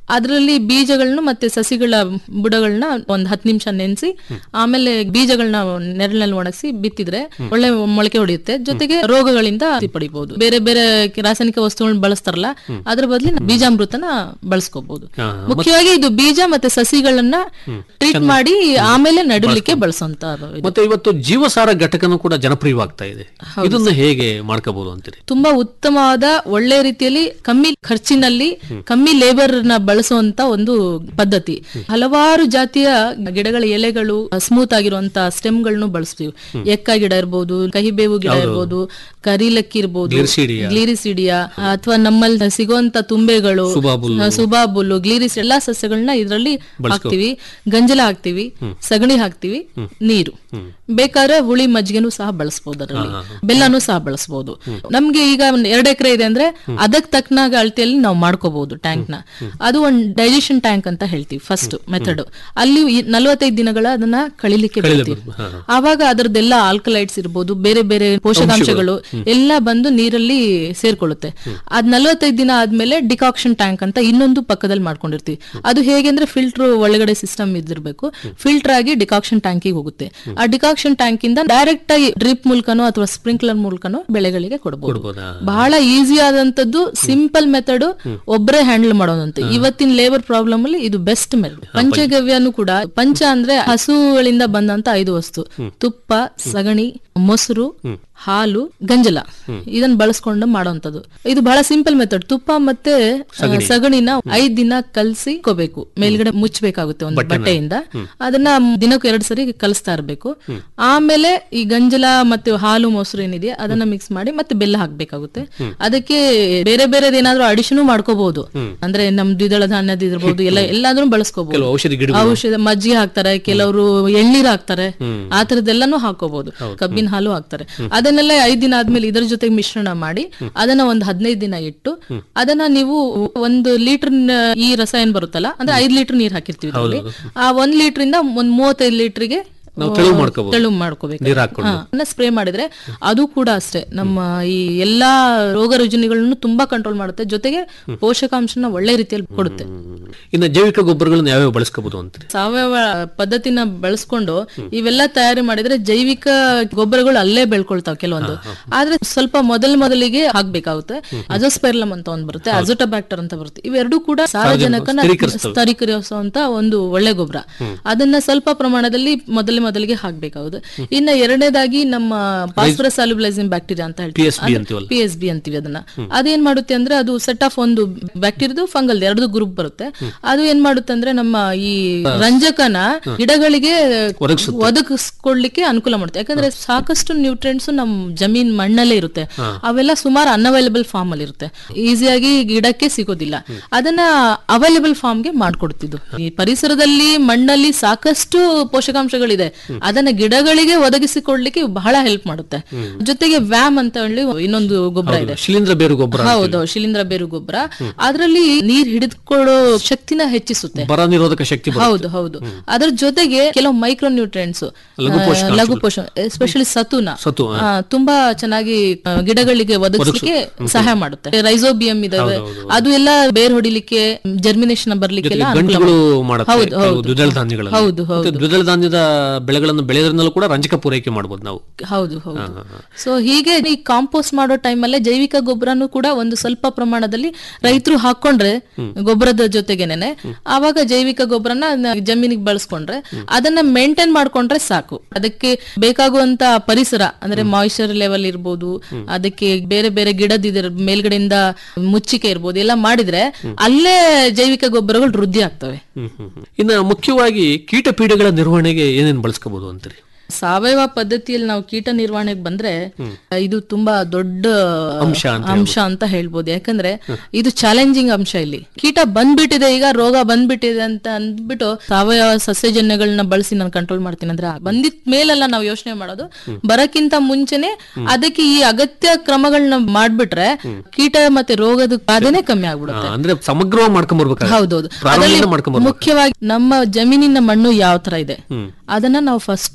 ಅದರಲ್ಲಿ ಬೀಜಗಳನ್ನ ಮತ್ತೆ ಸಸಿಗಳ ಬುಡಗಳನ್ನ ಒಂದ್ ಹತ್ತು ನಿಮಿಷ ನೆನೆಸಿ ಆಮೇಲೆ ಬೀಜಗಳನ್ನ ನೆರಳಿನಲ್ಲಿ ಒಣಗಿಸಿ ಬಿತ್ತಿದ್ರೆ ಒಳ್ಳೆ ಮೊಳಕೆ ಹೊಡೆಯುತ್ತೆ ಜೊತೆಗೆ ರೋಗಗಳಿಂದ ಪಡಿಬಹುದು ಬೇರೆ ಬೇರೆ ರಾಸಾಯನಿಕ ವಸ್ತುಗಳನ್ನ ಬಳಸ್ತಾರಲ್ಲ ಅದ್ರ ಬದಲು ಬೀಜಾಮೃತನ ಬಳಸ್ಕೋಬಹುದು ಹಾ, ಮುಖ್ಯವಾಗಿ ಇದು ಬೀಜ ಮತ್ತೆ ಸಸಿಗಳನ್ನ ಟ್ರೀಟ್ ಮಾಡಿ ಆಮೇಲೆ ನಡಲಿಕ್ಕೆ ಬಳಸುವಂತ ಮತ್ತೆ ಇವತ್ತು ಜೀವಸಾರ ಘಟಕನೂ ಕೂಡ ಜನಪ್ರಿಯವಾಗ್ತಾ ಇದೆ ಇದನ್ನ ಹೇಗೆ ಮಾಡ್ಕೋಬಹುದು ಅಂತೀರಿ ತುಂಬಾ ಉತ್ತಮವಾದ ಒಳ್ಳೆ ರೀತಿಯಲ್ಲಿ ಕಮ್ಮಿ ಖರ್ಚಿನಲ್ಲಿ ಕಮ್ಮಿ ಲೇಬರ್ ನ ಬಳಸುವಂತ ಒಂದು ಪದ್ಧತಿ ಹಲವಾರು ಜಾತಿಯ ಗಿಡಗಳ ಎಲೆಗಳು ಸ್ಮೂತ್ ಆಗಿರುವಂತ ಸ್ಟೆಮ್ಗಳನ್ನು ಬಳಸ್ತೀವಿ ಎಕ್ಕ ಗಿಡ ಇರ್ಬೋದು ಕಹಿಬೇವು ಗಿಡ ಇರ್ಬೋದು ಕರಿಲಕ್ಕಿ ಇರ್ಬೋದು ಗ್ಲಿರಿಸಿಡಿಯಾ. ಗ್ಲಿರಿಸಿಡಿಯಾ ಅಥವಾ ನಮ್ಮಲ್ಲಿ ಸಿಗುವಂತ ತುಂಬೆಗಳು ಸುಬಾಬುಲ್ಲು. ಆ, ಸುಬಾಬುಲ್ಲು ಗ್ಲಿರಿಸ್ ಎಲ್ಲಾ ಸಸ್ಯಗಳನ್ನ ಇದರಲ್ಲಿ ಹಾಕ್ತಿವಿ ಗಂಜಲ ಹಾಕ್ತಿವಿ ಸಗಣಿ ಹಾಕ್ತಿವಿ ನೀರು ಬೇಕಾದ್ರೆ ಹುಳಿ ಮಜ್ಜಿಗೆನೂ ಸಹ ಬಳಸಬಹುದು ಅದರಲ್ಲಿ ಬೆಲ್ಲನೂ ಸಹ ಬಳಸಬಹುದು ನಮ್ಗೆ ಈಗ ಒಂದ್ ಎರಡ್ ಎಕರೆ ಇದೆ ಅಂದ್ರೆ ಅದಕ್ ತಕ್ಕನಾಗ ಅಳತೆಯಲ್ಲಿ ನಾವು ಮಾಡ್ಕೋಬಹುದು ಟ್ಯಾಂಕ್ ನ ಅದು ಒಂದ್ ಡೈಜೆಷನ್ ಟ್ಯಾಂಕ್ ಅಂತ ಹೇಳ್ತೀವಿ ಫಸ್ಟ್ ಮೆಥಡ್ ಅಲ್ಲಿ ಈ ನಲವತ್ತೈದು ದಿನಗಳ ಅದನ್ನ ಕಳಿಲಿಕ್ಕೆ ಬಿಡ್ತೀವಿ ಆವಾಗ ಅದರದ್ದೆಲ್ಲ ಆಲ್ಕಲೈಟ್ಸ್ ಇರ್ಬೋದು ಬೇರೆ ಬೇರೆ ಪೋಷಕಾಂಶಗಳು ಎಲ್ಲ ಬಂದು ನೀರಲ್ಲಿ ಸೇರ್ಕೊಳ್ಳುತ್ತೆ ಅದ್ ನಲವತ್ತೈದು ದಿನ ಆದ್ಮೇಲೆ ಡಿಕಾಕ್ಷನ್ ಟ್ಯಾಂಕ್ ಅಂತ ಇನ್ನೊಂದು ಪಕ್ಕದಲ್ಲಿ ಮಾಡ್ಕೊಂಡಿರ್ತೀವಿ ಅದು ಹೇಗೆ ಅಂದ್ರೆ ಫಿಲ್ಟರ್ ಒಳಗಡೆ ಸಿಸ್ಟಮ್ ಇದ್ದಿರ್ಬೇಕು ಫಿಲ್ಟರ್ ಆಗಿ ಡಿಕಾಕ್ಷನ್ ಟ್ಯಾಂಕಿಗೆ ಹೋಗುತ್ತೆ ಆ ಡಿಕಾಕ್ಷನ್ ಟ್ಯಾಂಕ್ ಇಂದ ಡೈರೆಕ್ಟ್ ಆಗಿ ಡ್ರಿಪ್ ಮೂಲಕನೋ ಅಥವಾ ಸ್ಪ್ರಿಂಕ್ಲರ್ ಮೂಲಕನೋ ಬೆಳೆಗಳಿಗೆ ಕೊಡಬಹುದು ಕೊಡ್ಬೋದಾ? ಬಹಳ ಈಸಿ ಆದಂತದ್ದು ಸಿಂಪಲ್ ಮೆಥಡ್ ಒಬ್ಬರೇ ಹ್ಯಾಂಡಲ್ ಮಾಡೋದಂತೆ ಇವತ್ತಿನ ಲೇಬರ್ ಪ್ರಾಬ್ಲಮ್ ಅಲ್ಲಿ ಇದು ಬೆಸ್ಟ್ ಮೆಥಡ್ ಪಂಚಗವ್ಯನು ಕೂಡ ಪಂಚ ಅಂದ್ರೆ ಹಸುಗಳಿಂದ ಬಂದಂತ ಐದು ವಸ್ತು ತುಪ್ಪ ಸಗಣಿ ಮೊಸರು ಹಾಲು ಗಂಜಲ ಇದನ್ನ ಬಳಸ್ಕೊಂಡು ಮಾಡೋಂಥದ್ದು ಇದು ಬಹಳ ಸಿಂಪಲ್ ಮೆಥಡ್ ತುಪ್ಪ ಮತ್ತೆ ಆ, ಸಗಣಿನ ಐದ್ ದಿನ ಕಲಸಿ ಕೋಬೇಕು ಮೇಲ್ಗಡೆ ಮುಚ್ಚಬೇಕಾಗುತ್ತೆ ಒಂದು ಬಟ್ಟೆಯಿಂದ ಅದನ್ನ ದಿನಕ್ಕೂ ಎರಡ್ ಸರಿ ಕಲಿಸ್ತಾ ಇರ್ಬೇಕು ಆಮೇಲೆ ಈ ಗಂಜಲ ಮತ್ತೆ ಹಾಲು ಮೊಸರು ಏನಿದೆ ಅದನ್ನ ಮಿಕ್ಸ್ ಮಾಡಿ ಮತ್ತೆ ಬೆಲ್ಲ ಹಾಕ್ಬೇಕಾಗುತ್ತೆ ಅದಕ್ಕೆ ಬೇರೆ ಬೇರೆ ಏನಾದ್ರೂ ಅಡಿಷನ್ ಮಾಡ್ಕೋಬಹುದು ಅಂದ್ರೆ ನಮ್ ದ್ವಿದಳ ಧಾನ್ಯದ ಇರ್ಬೋದು ಎಲ್ಲ ಎಲ್ಲಾದ್ರೂ ಬಳಸ್ಕೋಬಹುದು ಕೆಲವು ಔಷಧಿ ಗಿಡ ಔಷಧ ಮಜ್ಜಿಗೆ ಹಾಕ್ತಾರೆ ಕೆಲವರು ಎಳ್ನೀರ್ ಹಾಕ್ತಾರೆ ಆ ತರದ್ದೆಲ್ಲಾನು ಹಾಕೋಬಹುದು ಕಬ್ಬಿನ ಹಾಲು ಹಾಕ್ತಾರೆ ಅದನ್ನೆಲ್ಲ ಐದ್ ದಿನ ಆದ್ಮೇಲೆ ಇದ್ರ ಜೊತೆಗೆ ಮಿಶ್ರಣ ಮಾಡಿ ಅದನ್ನ ಒಂದ್ ಹದಿನೈದು ದಿನ ಇಟ್ಟು ಅದನ್ನ ನೀವು ಒಂದು ಲೀಟರ್ ಈ ರಸ ಏನ್ ಬರುತ್ತಲ್ಲ ಅಂದ್ರೆ ಐದ್ ಲೀಟರ್ ನೀರ್ ಹಾಕಿರ್ತೀವಿ ಇದ್ರಲ್ಲಿ. ಆ ಒಂದ್ ಲೀಟರ್ ಇಂದ ಒಂದ್ ಮೂವತ್ತೈದು ಲೀಟರ್ಗೆ ನಾವು ತೆಳು ಮಾಡ್ಕೋಬಹುದು. ತೆಳು ಮಾಡ್ಕೋಬೇಕು ನೀರ್ ಹಾಕೊಂಡು. ಸ್ಪ್ರೇ ಮಾಡಿದ್ರೆ ಅದು ಕೂಡ ಅಷ್ಟೇ ನಮ್ಮ ಈ ಎಲ್ಲಾ ರೋಗ ರುಜಿನಗಳನ್ನು ತುಂಬಾ ಕಂಟ್ರೋಲ್ ಮಾಡುತ್ತೆ ಜೊತೆಗೆ ಪೋಷಕಾಂಶನ ಒಳ್ಳೆ ರೀತಿಯಲ್ಲಿ ಕೊಡುತ್ತೆ ಇನ್ನು ಜೈವಿಕ ಗೊಬ್ಬರಗಳನ್ನ ಯಾವ್ಯಾವ ಬಳಸ್ಕೋಬಹುದು ಅಂತೀರಿ ಸಾವಯವ ಪದ್ಧತಿನ ಬಳಸ್ಕೊಂಡು ಇವೆಲ್ಲ ತಯಾರಿ ಮಾಡಿದ್ರೆ ಜೈವಿಕ ಗೊಬ್ಬರಗಳು ಅಲ್ಲೇ ಬೆಳ್ಕೊಳ್ತಾವ ಕೆಲವೊಂದು ಆದ್ರೆ ಸ್ವಲ್ಪ ಮೊದಲ ಮೊದಲಿಗೆ ಹಾಕ್ಬೇಕಾಗುತ್ತೆ ಅಜೋಸ್ಪೆರ್ಲಮ್ ಅಂತ ಒಂದ್ ಬರುತ್ತೆ ಅಜೋಟಬ್ಯಾಕ್ಟರ್ ಅಂತ ಬರುತ್ತೆ ಇವೆರಡೂ ಕೂಡ ಸಾರಜನಕನ ಸ್ಥಿರೀಕರಿಸ್ತವೆ. ಸ್ಥರೀಕರಿಸುವಂತ ಒಂದು ಒಳ್ಳೆ ಗೊಬ್ಬರ ಅದನ್ನ ಸ್ವಲ್ಪ ಪ್ರಮಾಣದಲ್ಲಿ ಮೊದಲ ಮೊದಲಿಗೆ ಹಾಕ್ಬೇಕಾಗುತ್ತೆ ಇನ್ನ ಎರಡನೇದಾಗಿ ನಮ್ಮ ಫಾಸ್ಫರಸ್ ಸಾಲ್ಯುಬಲೈಸಿಂಗ್ ಬ್ಯಾಕ್ಟೀರಿಯಾ ಅಂತ PSB ಹೇಳ್ತೀವಿ ಅಂತೀವಲ್ಲ. ಪಿ ಎಸ್ ಬಿ ಅಂತೀವಿ ಅದನ್ನ ಅದೇನ್ ಮಾಡುತ್ತೆ ಅಂದ್ರೆ ಅದು ಸೆಟ್ ಆಫ್ ಒಂದು ಬ್ಯಾಕ್ಟೀರಿಯಾದು ಫಂಗಲ್ ಎರಡು ಗ್ರೂಪ್ ಬರುತ್ತೆ ಅದು ಏನ್ ಮಾಡುತ್ತೆ ಅಂದ್ರೆ ನಮ್ಮ ಈ ರಂಜಕನ ಗಿಡಗಳಿಗೆ ಒದಗಿಸುತ್ತೆ. ಒದಗಿಸ್ಕೊಡ್ಲಿಕ್ಕೆ ಅನುಕೂಲ ಮಾಡುತ್ತೆ ಯಾಕಂದ್ರೆ ಸಾಕಷ್ಟು ನ್ಯೂಟ್ರಿಯೆಂಟ್ಸ್ ನಮ್ ಜಮೀನ್ ಮಣ್ಣಲ್ಲೇ ಇರುತ್ತೆ ಅವೆಲ್ಲ ಸುಮಾರು ಅನ್ಅವೈಲಬಲ್ ಫಾರ್ಮ್ ಅಲ್ಲಿ ಇರುತ್ತೆ ಈಸಿಯಾಗಿ ಗಿಡಕ್ಕೆ ಸಿಗೋದಿಲ್ಲ ಅದನ್ನ ಅವೈಲಬಲ್ ಫಾರ್ಮ್ ಗೆ ಮಾಡ್ಕೊಡ್ತಿದ್ದು ಈ ಪರಿಸರದಲ್ಲಿ ಮಣ್ಣಲ್ಲಿ ಸಾಕಷ್ಟು ಪೋಷಕಾಂಶಗಳಿದೆ ಅದನ್ನ ಗಿಡಗಳಿಗೆ ಒದಗಿಸಿಕೊಡ್ಲಿಕ್ಕೆ ಬಹಳ ಹೆಲ್ಪ್ ಮಾಡುತ್ತೆ ಜೊತೆಗೆ ವ್ಯಾಮ್ ಅಂತ ಹೇಳಿ ಇನ್ನೊಂದು ಗೊಬ್ಬರ ಇದೆ ಶಿಲೀಂಧ್ರ ಬೇರು ಗೊಬ್ಬರ ಹೌದು ಶಿಲೀಂಧ್ರ ಬೇರು ಗೊಬ್ಬರ ಅದರಲ್ಲಿ ನೀರ್ ಹಿಡಿದುಕೊಳ್ಳೋ ಶಕ್ತಿನ ಹೆಚ್ಚಿಸುತ್ತೆ ಬರ ನಿರೋಧಕ ಶಕ್ತಿ ಬರುತ್ತೆ. ಹೌದು ಹೌದು ಅದ್ರ ಜೊತೆಗೆ ಕೆಲವು ಮೈಕ್ರೋ ನ್ಯೂಟ್ರಿಯೆಂಟ್ಸ್ ಲಘು ಪೋಷಕಾಂಶಗಳು. ಲಘು ಪೋಷಕ ಎಸ್ಪೆಷಲಿ ಸತುನ ಸತು, ಹಾ. ಆ, ತುಂಬಾ ಚೆನ್ನಾಗಿ ಆ, ಗಿಡಗಳಿಗೆ ಒದಗಿಸಲಿಕ್ಕೆ ಸಹಾಯ ಮಾಡುತ್ತೆ ರೈಸೋಬಿಯಂ ಇದಾವೆ ಅದು ಎಲ್ಲ ಬೇರ್ ಹೊಡಿಲಿಕ್ಕೆ ಜರ್ಮಿನೇಷನ್ ಬರ್ಲಿಕ್ಕೆ ಎಲ್ಲ ಅನುಕೂಲ ಗಂಟುಗಳು ಮಾಡುತ್ತೆ. ಮಾಡುತ್ತೆ ಹೌದು ಕೆಲವು ಹೌದು ದ್ವಿದಳ ಧಾನ್ಯಗಳನ್ನು ಹೌದು ಹೌದು ಮತ್ತೆ ದ್ವಿದಳ ಧಾನ್ಯದ ಬೆಳೆಗಳನ್ನು ಬೆಳೆಯೋದ್ರಿಂದಲೂ ಕೂಡ ರಂಜಕ ಪೂರೈಕೆ ಮಾಡಬಹುದು ನಾವು ಹೌದು ಹೌದು ಸೊ ಹೀಗೆ ಈ ಕಾಂಪೋಸ್ಟ್ ಮಾಡೋ ಟೈಮಲ್ಲೇ ಜೈವಿಕ ಗೊಬ್ಬರನು ಕೂಡ ಒಂದು ಸ್ವಲ್ಪ ಪ್ರಮಾಣದಲ್ಲಿ ರೈತರು ಹಾಕೊಂಡ್ರೆ ಗೊಬ್ಬರದ ಜೊತೆಗೇನೆ ಆವಾಗ ಜೈವಿಕ ಗೊಬ್ಬರನ ನ- ಜಮೀನಿಗೆ ಬಳಸ್ಕೊಂಡ್ರೆ ಅದನ್ನ ಮೇಂಟೈನ್ ಮಾಡ್ಕೊಂಡ್ರೆ ಸಾಕು ಅದಕ್ಕೆ ಬೇಕಾಗುವಂತ ಪರಿಸರ ಅಂದ್ರೆ ಮಾಯಿಶ್ಚರ್ ಲೆವೆಲ್ ಇರ್ಬೋದು ಅದಕ್ಕೆ ಬೇರೆ ಬೇರೆ ಗಿಡದ ಇದ್ರ ಮೇಲ್ಗಡೆಯಿಂದ ಮುಚ್ಚಿಕೆ ಇರ್ಬೋದು ಎಲ್ಲ ಮಾಡಿದ್ರೆ ಅಲ್ಲೇ ಜೈವಿಕ ಗೊಬ್ಬರಗಳು ವೃದ್ಧಿ ಆಗ್ತವೆ ಹ್ಮ್, ಹ್ಮ್, ಹ್ಮ್. ಇನ್ನು ಮುಖ್ಯವಾಗಿ ಕೀಟ ಪೀಡೆಗಳ ನಿರ್ವಹಣೆಗೆ ಏನೇನು ಬಳಸ್ಕೋಬಹುದು ಅಂತೀರಿ ಸಾವಯವ ಪದ್ಧತಿಯಲ್ಲಿ ನಾವು ಕೀಟ ನಿರ್ವಹಣೆಗೆ ಬಂದ್ರೆ ಇದು ತುಂಬಾ ದೊಡ್ಡ ಅಂಶ ಅಂತ ಅಂಶ ಅಂತ ಹೇಳ್ಬೋದು ಯಾಕಂದ್ರೆ ಇದು ಚಾಲೆಂಜಿಂಗ್ ಅಂಶ ಇಲ್ಲಿ ಕೀಟ ಬಂದ್ಬಿಟ್ಟಿದೆ ಈಗ ರೋಗ ಬಂದ್ಬಿಟ್ಟಿದೆ ಅಂತ ಅಂದ್ಬಿಟ್ಟು ಸಾವಯವ ಸಸ್ಯಜನ್ಯಗಳನ್ನ ಬಳಸಿ ನಾನು ಕಂಟ್ರೋಲ್ ಮಾಡ್ತೀನಿ ಅಂದ್ರೆ ಬಂದಿದ್ ಮೇಲೆಲ್ಲ ನಾವು ಯೋಚನೆ ಮಾಡೋದು ಬರಕ್ಕಿಂತ ಮುಂಚೆನೆ ಅದಕ್ಕೆ ಈ ಅಗತ್ಯ ಕ್ರಮಗಳನ್ನ ಮಾಡ್ಬಿಟ್ರೆ ಕೀಟ ಮತ್ತೆ ರೋಗದ ಬಾಧೆನೆ ಕಮ್ಮಿ ಆ, ಆಗ್ಬಿಡುತ್ತೆ ಅಂದ್ರೆ ಸಮಗ್ರವಾಗಿ ಮಾಡ್ಕೊಂಡ್ಬರ್ಬೇಕಾಗುತ್ತೆ ಹೌದೌದು ಪ್ರಾರಂಭದಿಂದ ಅದರಲ್ಲಿ ಮಾಡ್ಕೊಂಡ್ಬರ್ಬೇಕು ಮುಖ್ಯವಾಗಿ ನಮ್ಮ ಜಮೀನಿನ ಮಣ್ಣು ಯಾವ ತರ ಇದೆ ಅದನ್ನ ನಾವು ಫಸ್ಟ್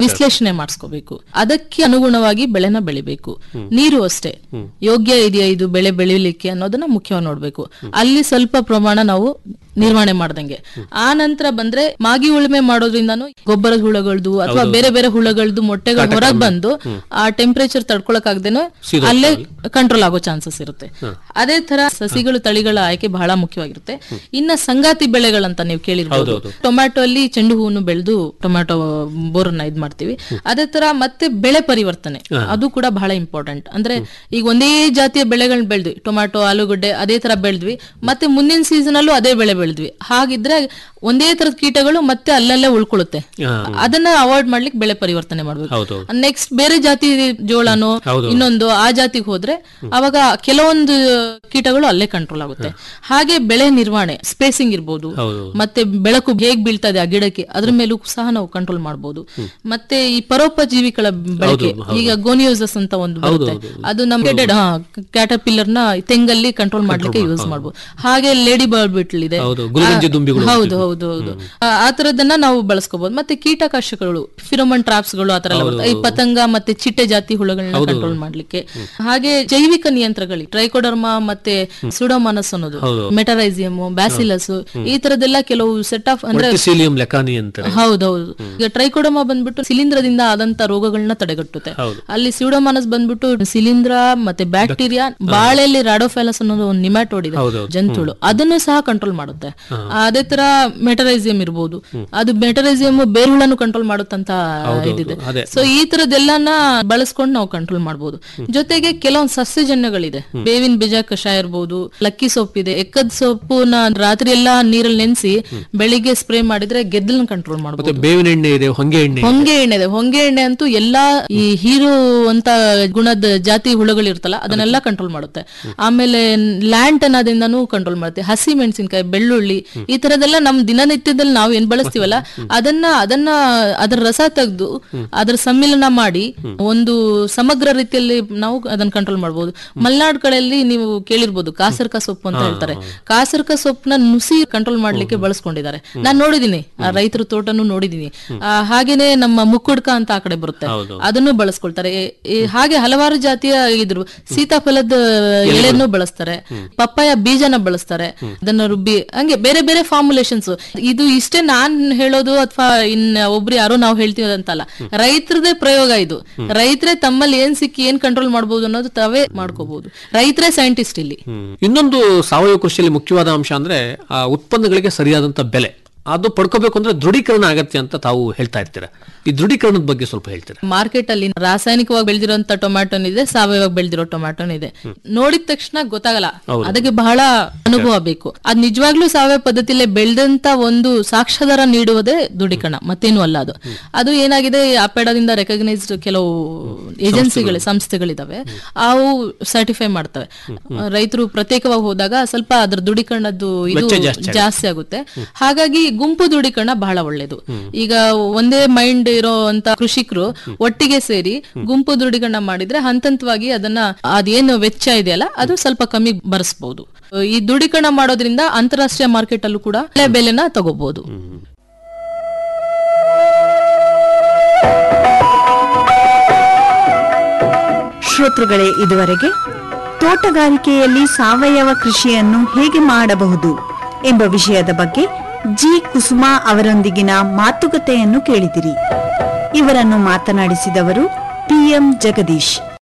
ವಿಶ್ಲೇಷಣೆ ಮಾಡಿಸ್ಕೋಬೇಕು ಅದಕ್ಕೆ ಅನುಗುಣವಾಗಿ ಬೆಳೆನ ಬೆಳಿಬೇಕು ನೀರು ಅಷ್ಟೇ ಯೋಗ್ಯ ಇದೆಯಾ ಇದು ಬೆಳೆ ಬೆಳಿಲಿಕ್ಕೆ ಅನ್ನೋದನ್ನ ಮುಖ್ಯವಾಗಿ ನೋಡ್ಬೇಕು ಅಲ್ಲಿ ಸ್ವಲ್ಪ ಪ್ರಮಾಣ ನಾವು ನಿರ್ವಹಣೆ ಮಾಡ್ದಂಗೆ ಆ ನಂತರ ಬಂದ್ರೆ ಮಾಗಿ ಉಳುಮೆ ಮಾಡೋದ್ರಿಂದಾನು ಗೊಬ್ಬರದ ಹುಳಗಳದು ಅಥವಾ ಹೌದು. ಬೇರೆ ಬೇರೆ ಹುಳಗಳದು ಮೊಟ್ಟೆಗಳು ಕಾಟ ಹೊರಗ್ ಕಮ್ಮಿ. ಬಂದು ಹ್ಮ್. ಆ ಟೆಂಪರೇಚರ್ ತಡ್ಕೊಳಕ್ ಆಗದೇನೆ ಸೀದೋಗ್ತವೆ ಅಲ್ಲೇ ಅಲ್ಲಿ. ಕಂಟ್ರೋಲ್ ಆಗೋ ಚಾನ್ಸಸ್ ಇರುತ್ತೆ ಹ. ಅದೇ ತರ ಸಸಿಗಳು ತಳಿಗಳ ಆಯ್ಕೆ ಬಹಳ ಮುಖ್ಯವಾಗಿರುತ್ತೆ ಇನ್ನ ಸಂಗಾತಿ ಬೆಳೆಗಳಂತ ನೀವು ಕೇಳಿರ್ಬೋದು ಹೌದೌದು. ಟೊಮ್ಯಾಟೊ ಅಲ್ಲಿ ಚೆಂಡು ಹೂವನ್ನು ಬೆಳೆದು ಟೊಮ್ಯಾಟೊ ಬೋರನ್ನ ಇದ್ ಮಾಡ್ತೀವಿ ಅದೇ ತರ ಮತ್ತೆ ಬೆಳೆ ಪರಿವರ್ತನೆ ಹ. ಅದು ಕೂಡ ಬಹಳ ಇಂಪಾರ್ಟೆಂಟ್ ಅಂದ್ರೆ ಈಗ ಒಂದೇ ಜಾತಿಯ ಬೆಳೆಗಳನ್ನ ಬೆಳೆದ್ವಿ ಟೊಮ್ಯಾಟೊ ಆಲೂಗಡ್ಡೆ ಅದೇ ತರ ಬೆಳೆದ್ವಿ ಮತ್ತೆ ಮುಂದಿನ ಸೀಸನ್ ಅಲ್ಲೂ ಅದೇ ಬೆಳೆ ಬೆಳೆದ್ವಿ ಹಾಗಿದ್ರೆ ಒಂದೇ ತರದ ಕೀಟಗಳು ಮತ್ತೆ ಅಲ್ಲಲ್ಲೇ ಉಳ್ಕೊಳ್ಳುತ್ತೆ ಹ. ಅದನ್ನ ಅವಾಯ್ಡ್ ಮಾಡ್ಲಿಕ್ಕೆ ಬೆಳೆ ಪರಿವರ್ತನೆ ಮಾಡ್ಬೇಕು ಹೌದೌದು. ನೆಕ್ಸ್ಟ್ ಬೇರೆ ಜಾತಿ ಜೋಳನೋ ಹೌದು. ಇನ್ನೊಂದು ಆ ಜಾತಿಗೆ ಹೋದ್ರೆ ಅವಾಗ ಕೆಲವೊಂದು ಕೀಟಗಳು ಅಲ್ಲೇ ಕಂಟ್ರೋಲ್ ಆಗುತ್ತೆ ಹಾಗೆ ಬೆಳೆ ನಿರ್ವಹಣೆ ಸ್ಪೇಸಿಂಗ್ ಇರ್ಬೋದು ಹೌದು. ಮತ್ತೆ ಬೆಳಕು ಹೇಗ್ ಬೀಳ್ತಾ ಇದೆ ಆ ಗಿಡಕ್ಕೆ ಅದ್ರ ಮೇಲೂ ಸಹ ನಾವು ಕಂಟ್ರೋಲ್ ಮಾಡಬಹುದು ಮತ್ತೆ ಈ ಪರೋಪಜೀವಿಗಳ ಬಳಕೆ ಹೌದು, ಹೌದು. ಈಗ ಗೋನಿಯೋಸಸ್ ಅಂತ ಒಂದು ಹೌದು, ಬರುತ್ತೆ ಹೌದು. ಅದು ನಮ್ಗೆ ಕ್ಯಾಟಪಿಲ್ಲರ್ ನ ತೆಂಗಲ್ಲಿ ಕಂಟ್ರೋಲ್ ಮಾಡ್ಲಿಕ್ಕೆ ಯೂಸ್ ಮಾಡಬಹುದು ಹಾಗೆ ಲೇಡಿ ಬರ್ಡ್ ಬಿಟ್ಲ್ ಇದೆ ಹೌದು, ಗುಲಗಂಜಿ ಆ, ದುಂಬಿಗಳು ಹೌದು ಇರ್ತಿದ್ವು. ಹೌದು ಹೌದು ಆ- ಆ ತರದನ್ನ ನಾವು ಬಳಸ್ಕೋಬಹುದು ಮತ್ತೆ ಕೀಟಕಾಶಕಗಳು ಫಿರೋಮನ್ ಟ್ರಾಪ್ಸ್ ಗಳು ಆತರ ಎಲ್ಲ ಹೌದು, ಬರ್ತವೆ. ಈ ಪತಂಗ ಮತ್ತೆ ಚಿಟ್ಟೆ ಜಾತಿ ಹುಳುಗಳನ್ನ ಹೌದು. ಕಂಟ್ರೋಲ್ ಮಾಡ್ಲಿಕ್ಕೆ ಹಾಗೆ ಜೈವಿಕ ನಿಯಂತ್ರಗಳು ಟ್ರೈಕೋಡರ್ಮ ಮತ್ತೆ ಸುಡೋಮಾನಸ್ ಅನ್ನೋದು ಹೌದು. ಮೆಟರೈಸಿಯಮ್ ಬ್ಯಾಸಿಲಸ್ ಈ ತರದೆಲ್ಲ ಕೆಲವು ಸೆಟ್ ಆಫ್ ಅಂದ್ರೆ ವರ್ಟಿಸಿಲಿಯಂ ಲೆಕಾನಿ ಅಂತಾರೆ ಹೌದೌದು ಈಗ ಟ್ರೈಕೋಡಮ ಬಂದ್ಬಿಟ್ಟು ಶಿಲೀಂಧ್ರದಿಂದ ಆದಂತ ರೋಗಗಳನ್ನ ತಡೆಗಟ್ಟುತ್ತೆ ಹೌದು. ಅಲ್ಲಿ ಸ್ಯೂಡೋಮಾನಸ್ ಬಂದ್ಬಿಟ್ಟು ಶಿಲೀಂಧ್ರ ಮತ್ತೆ ಬ್ಯಾಕ್ಟೀರಿಯಾ ಬಾಳೆಯಲ್ಲಿ ರಾಡೋಫೆಲಸ್ ಅನ್ನೋದು ಒಂದು ನಿಮ್ಯಾಟೋಡ್ ಇದೆ ಹೌದೌದು. ಜಂತುಳು ಅದನ್ನು ಸಹ ಕಂಟ್ರೋಲ್ ಮಾಡುತ್ತೆ ಅದೇ ತರ ಮೆಟರೈಸಿಯಂ ಇರ್ಬೋದು ಅದು ಮೆಟರೈಸಿಯಂ ಬೇರುಗಳನ್ನು ಕಂಟ್ರೋಲ್ ಮಾಡುತ್ತಂತ ಹೌದೌದು, ಇದಿದೆ ಅದೇ. ಸೊ ಈ ತರದೆಲ್ಲನ ಬಳಸ್ಕೊಂಡು ನಾವು ಕಂಟ್ರೋಲ್ ಮಾಡಬಹುದು ಜೊತೆಗೆ ಕೆಲವೊಂದು ಸಸ್ಯಜನ್ಯಗಳಿದೆ ಬೇವಿನ ಬೀಜ ಕಷಾಯ ಇರ್ಬೋದು ಲಕ್ಕಿ ಸೊಪ್ಪಿದೆ ಎಕ್ಕದ ಸೊಪ್ಪುನ ರಾತ್ರಿ ಎಲ್ಲಾ ನೀರಲ್ಲಿ ನೆನೆಸಿ ಬೆಳಿಗ್ಗೆ ಸ್ಪ್ರೇ ಮಾಡಿದ್ರೆ ಗೆದ್ದಲನ್ನ ಕಂಟ್ರೋಲ್ ಮತ್ತೆ ಮಾಡಬಹುದು ಬೇವಿನ ಎಣ್ಣೆ ಇದೆ ಹೊಂಗೆ ಎಣ್ಣೆ ಇದೆ. ಹೊಂಗೆ ಎಣ್ಣೆ ಇದೆ ಹೊಂಗೆ ಎಣ್ಣೆ ಅಂತೂ ಎಲ್ಲಾ ಈ ಹೀರೋ ಅಂತ ಗುಣದ ಜಾತಿ ಹುಳುಗಳು ಇರ್ತಲ್ಲ ಅದನ್ನೆಲ್ಲ ಕಂಟ್ರೋಲ್ ಮಾಡುತ್ತೆ ಆಮೇಲೆ ಲ್ಯಾಂಡ್ ಅನ್ನೋದಿಂದನೂ ಕಂಟ್ರೋಲ್ ಮಾಡುತ್ತೆ ಹಸಿ ಮೆಣಸಿನಕಾಯಿ ಬೆಳ್ಳುಳ್ಳಿ ಈ ತರದೆಲ್ಲ ನಮ್ ದಿನನಿತ್ಯದಲ್ಲಿ ನಾವು ಏನ್ ಬಳಸ್ತೀವಲ್ಲ ಅದನ್ನ ಅದನ್ನ ಅದರ ರಸ ತೆಗೆದು ಅದರ ಸಮ್ಮಿಲನ ಮಾಡಿ ಒಂದು ಸಮಗ್ರ ರೀತಿಯಲ್ಲಿ ನಾವು ಅದನ್ನ ಕಂಟ್ರೋಲ್ ಮಾಡಬಹುದು ಮಲೆನಾಡ್ ಕಡೆಯಲ್ಲಿ ನೀವು ಕೇಳಿರ್ಬೋದು ಕಾಸರ್ಕ ಸೊಪ್ಪು ಅಂತ ಹೇಳ್ತಾರೆ ಕಾಸರ್ಕ ಸೊಪ್ಪನ್ನ ನುಸಿ ಕಂಟ್ರೋಲ್ ಮಾಡ್ಲಿಕ್ಕೆ ಬಳಸ್ಕೊಂಡಿದ್ದಾರೆ ನಾನ್ ನೋಡಿದೀನಿ ಆ ರೈತರ ತೋಟನು ನೋಡಿದೀನಿ ಆ, ಹಾಗೇನೆ ನಮ್ಮ ಮುಕ್ಕುಡ್ಕ ಅಂತ ಆ ಕಡೆ ಬರುತ್ತೆ ಹೌದು. ಅದನ್ನು ಬಳಸ್ಕೊಳ್ತಾರೆ ಈ- ಈ ಹಾಗೆ ಹಲವಾರು ಜಾತಿಯ ಇದ್ರು ಸೀತಾಫಲದ ಎಳೆಯನ್ನು ಬಳಸ್ತಾರೆ ಪಪ್ಪಾಯ ಬೀಜನ ಬಳಸ್ತಾರೆ ಅದನ್ನ ರುಬ್ಬಿ ಹಂಗೆ ಬೇರೆ ಬೇರೆ ಫಾರ್ಮುಲೇಷನ್ಸ್ ಇದು ಇಷ್ಟೇ ನಾನ್ ಹೇಳೋದು ಅಥವಾ ಇನ್ ಒಬ್ರು ಯಾರೋ ನಾವು ಹೇಳ್ತೀವಿ ಅಂತಲ್ಲ ರೈತರದೇ ಪ್ರಯೋಗ ಇದು ರೈತರೇ ತಮ್ಮಲ್ಲಿ ಏನ್ ಸಿಕ್ಕಿ ಏನ್ ಕಂಟ್ರೋಲ್ ಮಾಡಬಹುದು ಅನ್ನೋದು ತಾವೇ ಮಾಡ್ಕೋಬಹುದು ರೈತರೇ ಸೈಂಟಿಸ್ಟ್ ಇಲ್ಲಿ ಹ್ಮ್. ಇನ್ನೊಂದು ಸಾವಯವ ಕೃಷಿಯಲ್ಲಿ ಮುಖ್ಯವಾದ ಅಂಶ ಅಂದ್ರೆ ಆ ಉತ್ಪನ್ನಗಳಿಗೆ ಸರಿಯಾದಂತ ಬೆಲೆ ಅದು ಪಡ್ಕೋಬೇಕು ಅಂದ್ರೆ ದೃಢೀಕರಣ ಅಗತ್ಯ ಅಂತ ತಾವು ಹೇಳ್ತಾ ಇರ್ತೀರಾ ಈ ದೃಢೀಕರಣದ ಬಗ್ಗೆ ಸ್ವಲ್ಪ ಹೇಳ್ತೀರಾ ಮಾರ್ಕೆಟ್ ಅಲ್ಲಿ ರಾಸಾಯನಿಕವಾಗಿ ಬೆಳೆದಿರೋಂತ ಟೊಮ್ಯಾಟೋನ್ ಇದೆ ಸಾವಯವ ಬೆಳೆದಿರೋ ಟೊಮ್ಯಾಟೋನ್ ಇದೆ ನೋಡಿದ ತಕ್ಷಣ ಗೊತ್ತಾಗಲ್ಲ ಹೌದು. ಅದಕ್ಕೆ ಬಹಳ ಅನುಭವ ಬೇಕು ಅದ್ ನಿಜವಾಗ್ಲೂ ಸಾವಯವ ಪದ್ಧತಿಯಲ್ಲಿ ಬೆಳೆದಂತ ಒಂದು ಸಾಕ್ಷ್ಯಾಧಾರ ನೀಡುವುದೇ ದೃಢೀಕರಣ ಮತ್ತೇನು ಅಲ್ಲ ಅದು ಅದು ಏನಾಗಿದೆ ಅಪೆಡದಿಂದ ರೆಕಗ್ನೈಸ್ಡ್ ಕೆಲವು ಏಜೆನ್ಸಿಗಳು ಸಂಸ್ಥೆಗಳಿದಾವೆ ಅವು ಸರ್ಟಿಫೈ ಮಾಡ್ತವೆ ರೈತರು ಪ್ರತ್ಯೇಕವಾಗಿ ಹೋದಾಗ ಸ್ವಲ್ಪ ಅದ್ರ ದೃಢೀಕರಣದ್ದು ಇದು ವೆಚ್ಚ ಜಾಸ್ತಿ ಆಗುತ್ತೆ. ಜಾಸ್ತಿ ಆಗುತ್ತೆ ಹಾಗಾಗಿ ಗುಂಪು ದೃಢೀಕರಣ ಬಹಳ ಒಳ್ಳೇದು ಈಗ ಒಂದೇ ಮೈಂಡ್ ಇರೋಂತ ಕೃಷಿಕರು ಒಟ್ಟಿಗೆ ಸೇರಿ ಗುಂಪು ದೃಢೀಕರಣ ಮಾಡಿದ್ರೆ ಹಂತ ಹಂತವಾಗಿ ಅದನ್ನ ಅದೇನು ವೆಚ್ಚ ಇದೆಯಲ್ಲ ಅದು ಸ್ವಲ್ಪ ಕಮ್ಮಿ ಬರೆಸಬಹುದು ಈ ದೃಢೀಕರಣ ಮಾಡೋದ್ರಿಂದ ಅಂತಾರಾಷ್ಟ್ರೀಯ ಮಾರ್ಕೆಟ್ ಅಲ್ಲೂ ಕೂಡ ಒಳ್ಳೆ ಬೆಲೆನ ತಗೋಬಹುದು ಶ್ರೋತೃಗಳೇ ಇದುವರೆಗೆ ತೋಟಗಾರಿಕೆಯಲ್ಲಿ ಸಾವಯವ ಕೃಷಿಯನ್ನು ಹೇಗೆ ಮಾಡಬಹುದು ಎಂಬ ವಿಷಯದ ಬಗ್ಗೆ ಜಿ ಕುಸುಮಾ ಅವರೊಂದಿಗಿನ ಮಾತುಕತೆಯನ್ನು ಕೇಳಿದಿರಿ ಇವರನ್ನು ಮಾತನಾಡಿಸಿದವರು ಪಿಎಂ ಜಗದೀಶ್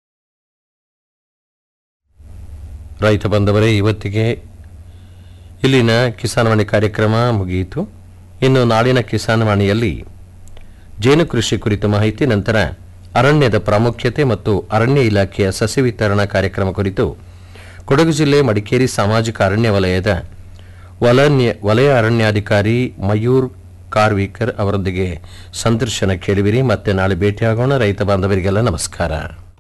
ರೈತ ಬಂದವರೇ ಇವತ್ತಿಗೆ ಇಲ್ಲಿನ ಕಿಸಾನ್ವಾಣಿ ಕಾರ್ಯಕ್ರಮ ಮುಗಿಯಿತು ಇನ್ನು ನಾಳಿನ ಕಿಸಾನ್ವಾಣಿಯಲ್ಲಿ ಜೇನು ಕೃಷಿ ಕುರಿತ ಮಾಹಿತಿ ನಂತರ ಅರಣ್ಯದ ಪ್ರಾಮುಖ್ಯತೆ ಮತ್ತು ಅರಣ್ಯ ಇಲಾಖೆಯ ಸಸಿ ವಿತರಣಾ ಕಾರ್ಯಕ್ರಮ ಕುರಿತು ಕೊಡಗು ಜಿಲ್ಲೆ ಮಡಿಕೇರಿ ಸಾಮಾಜಿಕ ಅರಣ್ಯ ವಲಯದ ವಲನ್ಯ ವಲಯ ಅರಣ್ಯಾಧಿಕಾರಿ ಮಯೂರ್ ಕಾರ್ವಿಕರ್ ಅವರೊಂದಿಗೆ ಸಂದರ್ಶನ ಕೇಳುವಿರಿ ಮತ್ತೆ ನಾಳೆ ಭೇಟಿಯಾಗೋಣ ರೈತ ಬಾಂಧವರಿಗೆಲ್ಲ ನಮಸ್ಕಾರ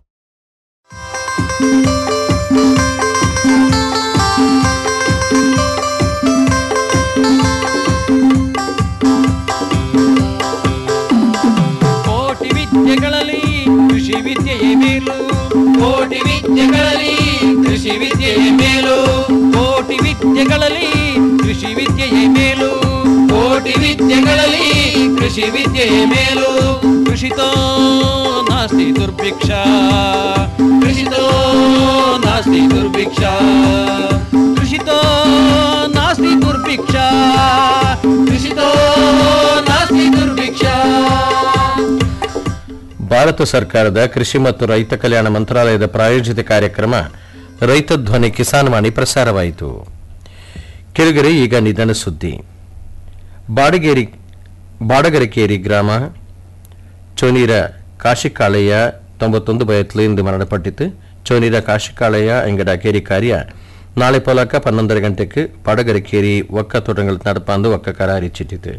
ಕೋಟಿ ವಿದ್ಯೆಗಳಲ್ಲಿ ಕೃಷಿ ವಿದ್ಯೆಯೇ ಮೇಲು ಕೋಟಿ ವಿದ್ಯೆಗಳಲ್ಲಿ ಕೃಷಿ ವಿದ್ಯೆಯೇ ಮೇಲು ಕೋಟಿ ವಿದ್ಯೆಗಳಲ್ಲಿ ಕೃಷಿ ವಿದ್ಯೆಯೇ ಮೇಲು ಕೋಟಿ ವಿದ್ಯೆಗಳಲ್ಲಿ ಕೃಷಿ ವಿದ್ಯೆಯೇ ಮೇಲು ಕೃಷಿ ಕೃಷಿತೋ ನಾಸ್ತಿ ದುರ್ಭಿಕ್ಷ ಕೃಷಿತೋ ನಾಸ್ತಿ ದುರ್ಭಿಕ್ಷ ಕೃಷಿತೋ ನಾಸ್ತಿ ದುರ್ಭಿಕ್ಷ ಕೃಷಿತೋ ನಾಸ್ತಿ ದುರ್ಭಿಕ್ಷ ಭಾರತ ಸರ್ಕಾರದ ಕೃಷಿ ಮತ್ತು ರೈತ ಕಲ್ಯಾಣ ಮಂತ್ರಾಲಯದ ಪ್ರಾಯೋಜಿತ ಕಾರ್ಯಕ್ರಮ ರೈತ ಧ್ವನಿ ಕಿಸಾನ್ ವಾಣಿ ಪ್ರಸಾರವಾಯಿತು ಕೆಳಗರೆ ಈಗ ನಿಧನ ಸುದ್ದಿ ಬಾಡಗೇರಿ ಬಾಡಗರಕೇರಿ ಗ್ರಾಮ ಚೋನೀರ ಕಾಶಿಕಾಳೆಯ ತೊಂಬತ್ತೊಂದು ಬಯತ್ಲಿಂದು ಮರಣಪಟ್ಟಿತು ಚೋನೀರ ಕಾಶಿಕಾಳೆಯ ಎಂಗಡ ಕೇರಿ ಕಾರ್ಯ ನಾಳೆ ಪೊಲಕ ಪನ್ನೊಂದರ ಗಂಟೆಗೆ ಬಾಡಗರಕೇರಿ ಒಕ್ಕ ತೋಟಗಳು ನಡಪಾಂದು ಒಕ್ಕ ಕರ ಅರಿಚಿಟ್ಟಿತು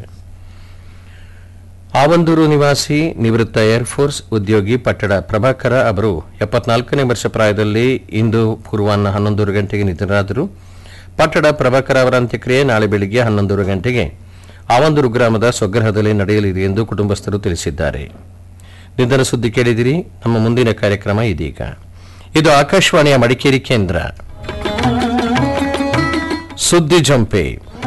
ಆವಂದೂರು ನಿವಾಸಿ ನಿವೃತ್ತ ಏರ್ಫೋರ್ಸ್ ಉದ್ಯೋಗಿ ಪಟ್ಟಣ ಪ್ರಭಾಕರ ಅವರು ಎಪ್ಪತ್ನಾಲ್ಕನೇ ವರ್ಷ ಪ್ರಾಯದಲ್ಲಿ ಇಂದು ಪೂರ್ವಾಹ್ನ ಹನ್ನೊಂದೂರು ಗಂಟೆಗೆ ನಿಧನರಾದರು ಪಟ್ಟಣ ಪ್ರಭಾಕರ ಅವರ ಅಂತ್ಯಕ್ರಿಯೆ ನಾಳೆ ಬೆಳಿಗ್ಗೆ ಹನ್ನೊಂದೂರು ಗಂಟೆಗೆ ಆವಂದೂರು ಗ್ರಾಮದ ಸ್ವಗ್ರಹದಲ್ಲಿ ನಡೆಯಲಿದೆ ಎಂದು ಕುಟುಂಬಸ್ಥರು ತಿಳಿಸಿದ್ದಾರೆ ನಿಧನ ಸುದ್ದಿ ಕೇಳಿದಿರಿ ನಮ್ಮ ಮುಂದಿನ ಕಾರ್ಯಕ್ರಮ ಇದೀಗ ಇದು ಆಕಾಶವಾಣಿಯ ಮಡಿಕೇರಿ ಕೇಂದ್ರ ಸುದ್ದಿ ಜಂಪೆ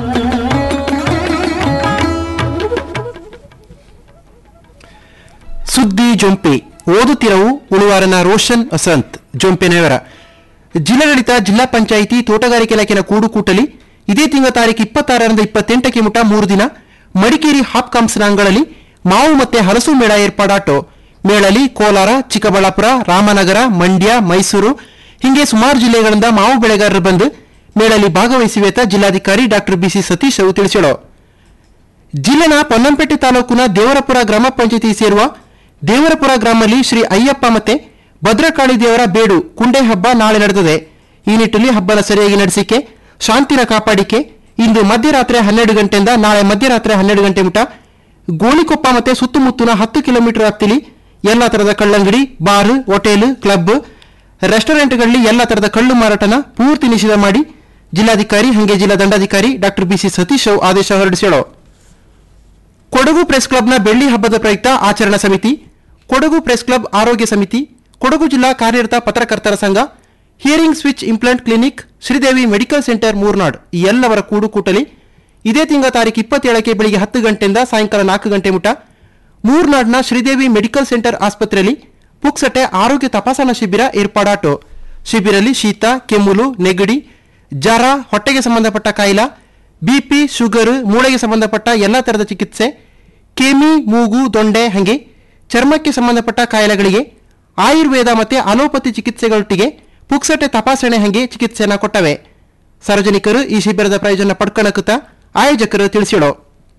ಸುದ್ದಿ ಜೊಂಪೆ ಓದುತ್ತಿರವು ಉಳುವಾರನ ರೋಷನ್ ವಸಂತ್ ಜೊಂಪೆನವರ ಜಿಲ್ಲಾಡಳಿತ ಜಿಲ್ಲಾ ಪಂಚಾಯಿತಿ ತೋಟಗಾರಿಕೆ ಇಲಾಖೆನ ಕೂಡುಕೂಟಲಿ ಇದೇ ತಿಂಗಳ ತಾರೀಕು ಇಪ್ಪತ್ತಾರರಿಂದ ಇಪ್ಪತ್ತೆಂಟಕ್ಕೆ ಮುಟ ಮೂರು ದಿನ ಮಡಿಕೇರಿ ಹಾಪ್ಕಾಮ್ಸ್ನ ಅಂಗಳಲ್ಲಿ ಮಾವು ಮತ್ತೆ ಹಲಸು ಮೇಳ ಏರ್ಪಾಡಾಟೋ ಮೇಳಲಿ ಕೋಲಾರ ಚಿಕ್ಕಬಳ್ಳಾಪುರ ರಾಮನಗರ ಮಂಡ್ಯ ಮೈಸೂರು ಹೀಗೆ ಸುಮಾರು ಜಿಲ್ಲೆಗಳಿಂದ ಮಾವು ಬೆಳೆಗಾರರು ಬಂದು ಮೇಳಲ್ಲಿ ಭಾಗವಹಿಸಿವೆ ಜಿಲ್ಲಾಧಿಕಾರಿ ಡಾಕ್ಟರ್ ಬಿಸಿ ಸತೀಶ್ ಅವರು ತಿಳಿಸಿದರು ಜಿಲ್ಲೆನ ಪೊನ್ನಂಪೇಟೆ ತಾಲೂಕಿನ ದೇವರಪುರ ಗ್ರಾಮ ಪಂಚಾಯತಿ ಸೇರುವ ದೇವರಪುರ ಗ್ರಾಮದಲ್ಲಿ ಶ್ರೀ ಅಯ್ಯಪ್ಪ ಮತ್ತೆ ಭದ್ರಕಾಳಿ ದೇವರ ಬೇಡು ಕುಂಡೆ ಹಬ್ಬ ನಾಳೆ ನಡೆದಿದೆ ಈ ನಿಟ್ಟಿನಲ್ಲಿ ಹಬ್ಬನ ಸರಿಯಾಗಿ ನಡೆಸಿಕೆ ಶಾಂತಿನ ಕಾಪಾಡಿಕೆ ಇಂದು ಮಧ್ಯರಾತ್ರಿ ಹನ್ನೆರಡು ಗಂಟೆಯಿಂದ ನಾಳೆ ಮಧ್ಯರಾತ್ರಿ ಹನ್ನೆರಡು ಗಂಟೆ ಮುಟ ಗೋಣಿಕೊಪ್ಪ ಮತ್ತೆ ಸುತ್ತಮುತ್ತಲಿನ ಹತ್ತು ಕಿಲೋಮೀಟರ್ ವ್ಯಾಪ್ತಿಲಿ ಎಲ್ಲ ತರದ ಕಳ್ಳಂಗಡಿ ಬಾರ್ ಹೋಟೆಲ್ ಕ್ಲಬ್ ರೆಸ್ಟೋರೆಂಟ್ಗಳಲ್ಲಿ ಎಲ್ಲ ತರದ ಕಳ್ಳು ಮಾರಾಟನ ಪೂರ್ತಿ ನಿಷೇಧ ಮಾಡಿ ಜಿಲ್ಲಾಧಿಕಾರಿ ಹಂಗೆ ಜಿಲ್ಲಾ ದಂಡಾಧಿಕಾರಿ ಡಾಕ್ಟರ್ ಬಿಸಿ ಸತೀಶ್ ಅವು ಆದೇಶ ಹೊರಡಿಸ್ಯಾಳು ಕೊಡಗು ಪ್ರೆಸ್ ಕ್ಲಬ್ನ ಬೆಳ್ಳಿ ಹಬ್ಬದ ಪ್ರಯುಕ್ತ ಆಚರಣಾ ಸಮಿತಿ ಕೊಡಗು ಪ್ರೆಸ್ ಕ್ಲಬ್ ಆರೋಗ್ಯ ಸಮಿತಿ ಕೊಡಗು ಜಿಲ್ಲಾ ಕಾರ್ಯರತ ಪತ್ರಕರ್ತರ ಸಂಘ hearing switch implant clinic Sridevi medical centre Moornad ಈ ಎಲ್ಲವರ ಕೂಡುಕೂಟಲಿ ಇದೇ ತಿಂಗಳ ತಾರೀಕು ಇಪ್ಪತ್ತೇಳಕ್ಕೆ ಬೆಳಿಗ್ಗೆ ಹತ್ತು ಗಂಟೆಯಿಂದ ಸಾಯಂಕಾಲ ನಾಲ್ಕು ಗಂಟೆ ಮುಟ ಮೂರ್ನಾಡ್ನ ಶ್ರೀದೇವಿ ಮೆಡಿಕಲ್ ಸೆಂಟರ್ ಆಸ್ಪತ್ರೆಯಲ್ಲಿ ಪುಕ್ಸಟೆ ಆರೋಗ್ಯ ತಪಾಸಣಾ ಶಿಬಿರ ಏರ್ಪಾಡಾಟೋ ಶಿಬಿರಲ್ಲಿ ಶೀತ ಕೆಮ್ಮುಲು ನೆಗಡಿ ಜ್ವರ ಹೊಟ್ಟೆಗೆ ಸಂಬಂಧಪಟ್ಟ ಕಾಯಿಲ ಬಿಪಿ ಶುಗರ್ ಮೂಳೆಗೆ ಸಂಬಂಧಪಟ್ಟ ಎಲ್ಲ ತರದ ಚಿಕಿತ್ಸೆ ಕೆಮಿ ಮೂಗು ದೊಂಡೆ ಹಂಗೆ ಚರ್ಮಕ್ಕೆ ಸಂಬಂಧಪಟ್ಟ ಕಾಯಿಲೆಗಳಿಗೆ ಆಯುರ್ವೇದ ಮತ್ತೆ ಅಲೋಪತಿ ಚಿಕಿತ್ಸೆಗಳೊಟ್ಟಿಗೆ ಪುಕ್ಸಟೆ ತಪಾಸಣೆ ಹಂಗೆ ಚಿಕಿತ್ಸೆಯನ್ನ ಕೊಟ್ಟವೆ ಸಾರ್ವಜನಿಕರು ಈ ಶಿಬಿರದ ಪ್ರಯೋಜನ ಪಡ್ಕೊಳ್ಳಕುತ್ತ ಆಯೋಜಕರು ತಿಳಿಸಿಳು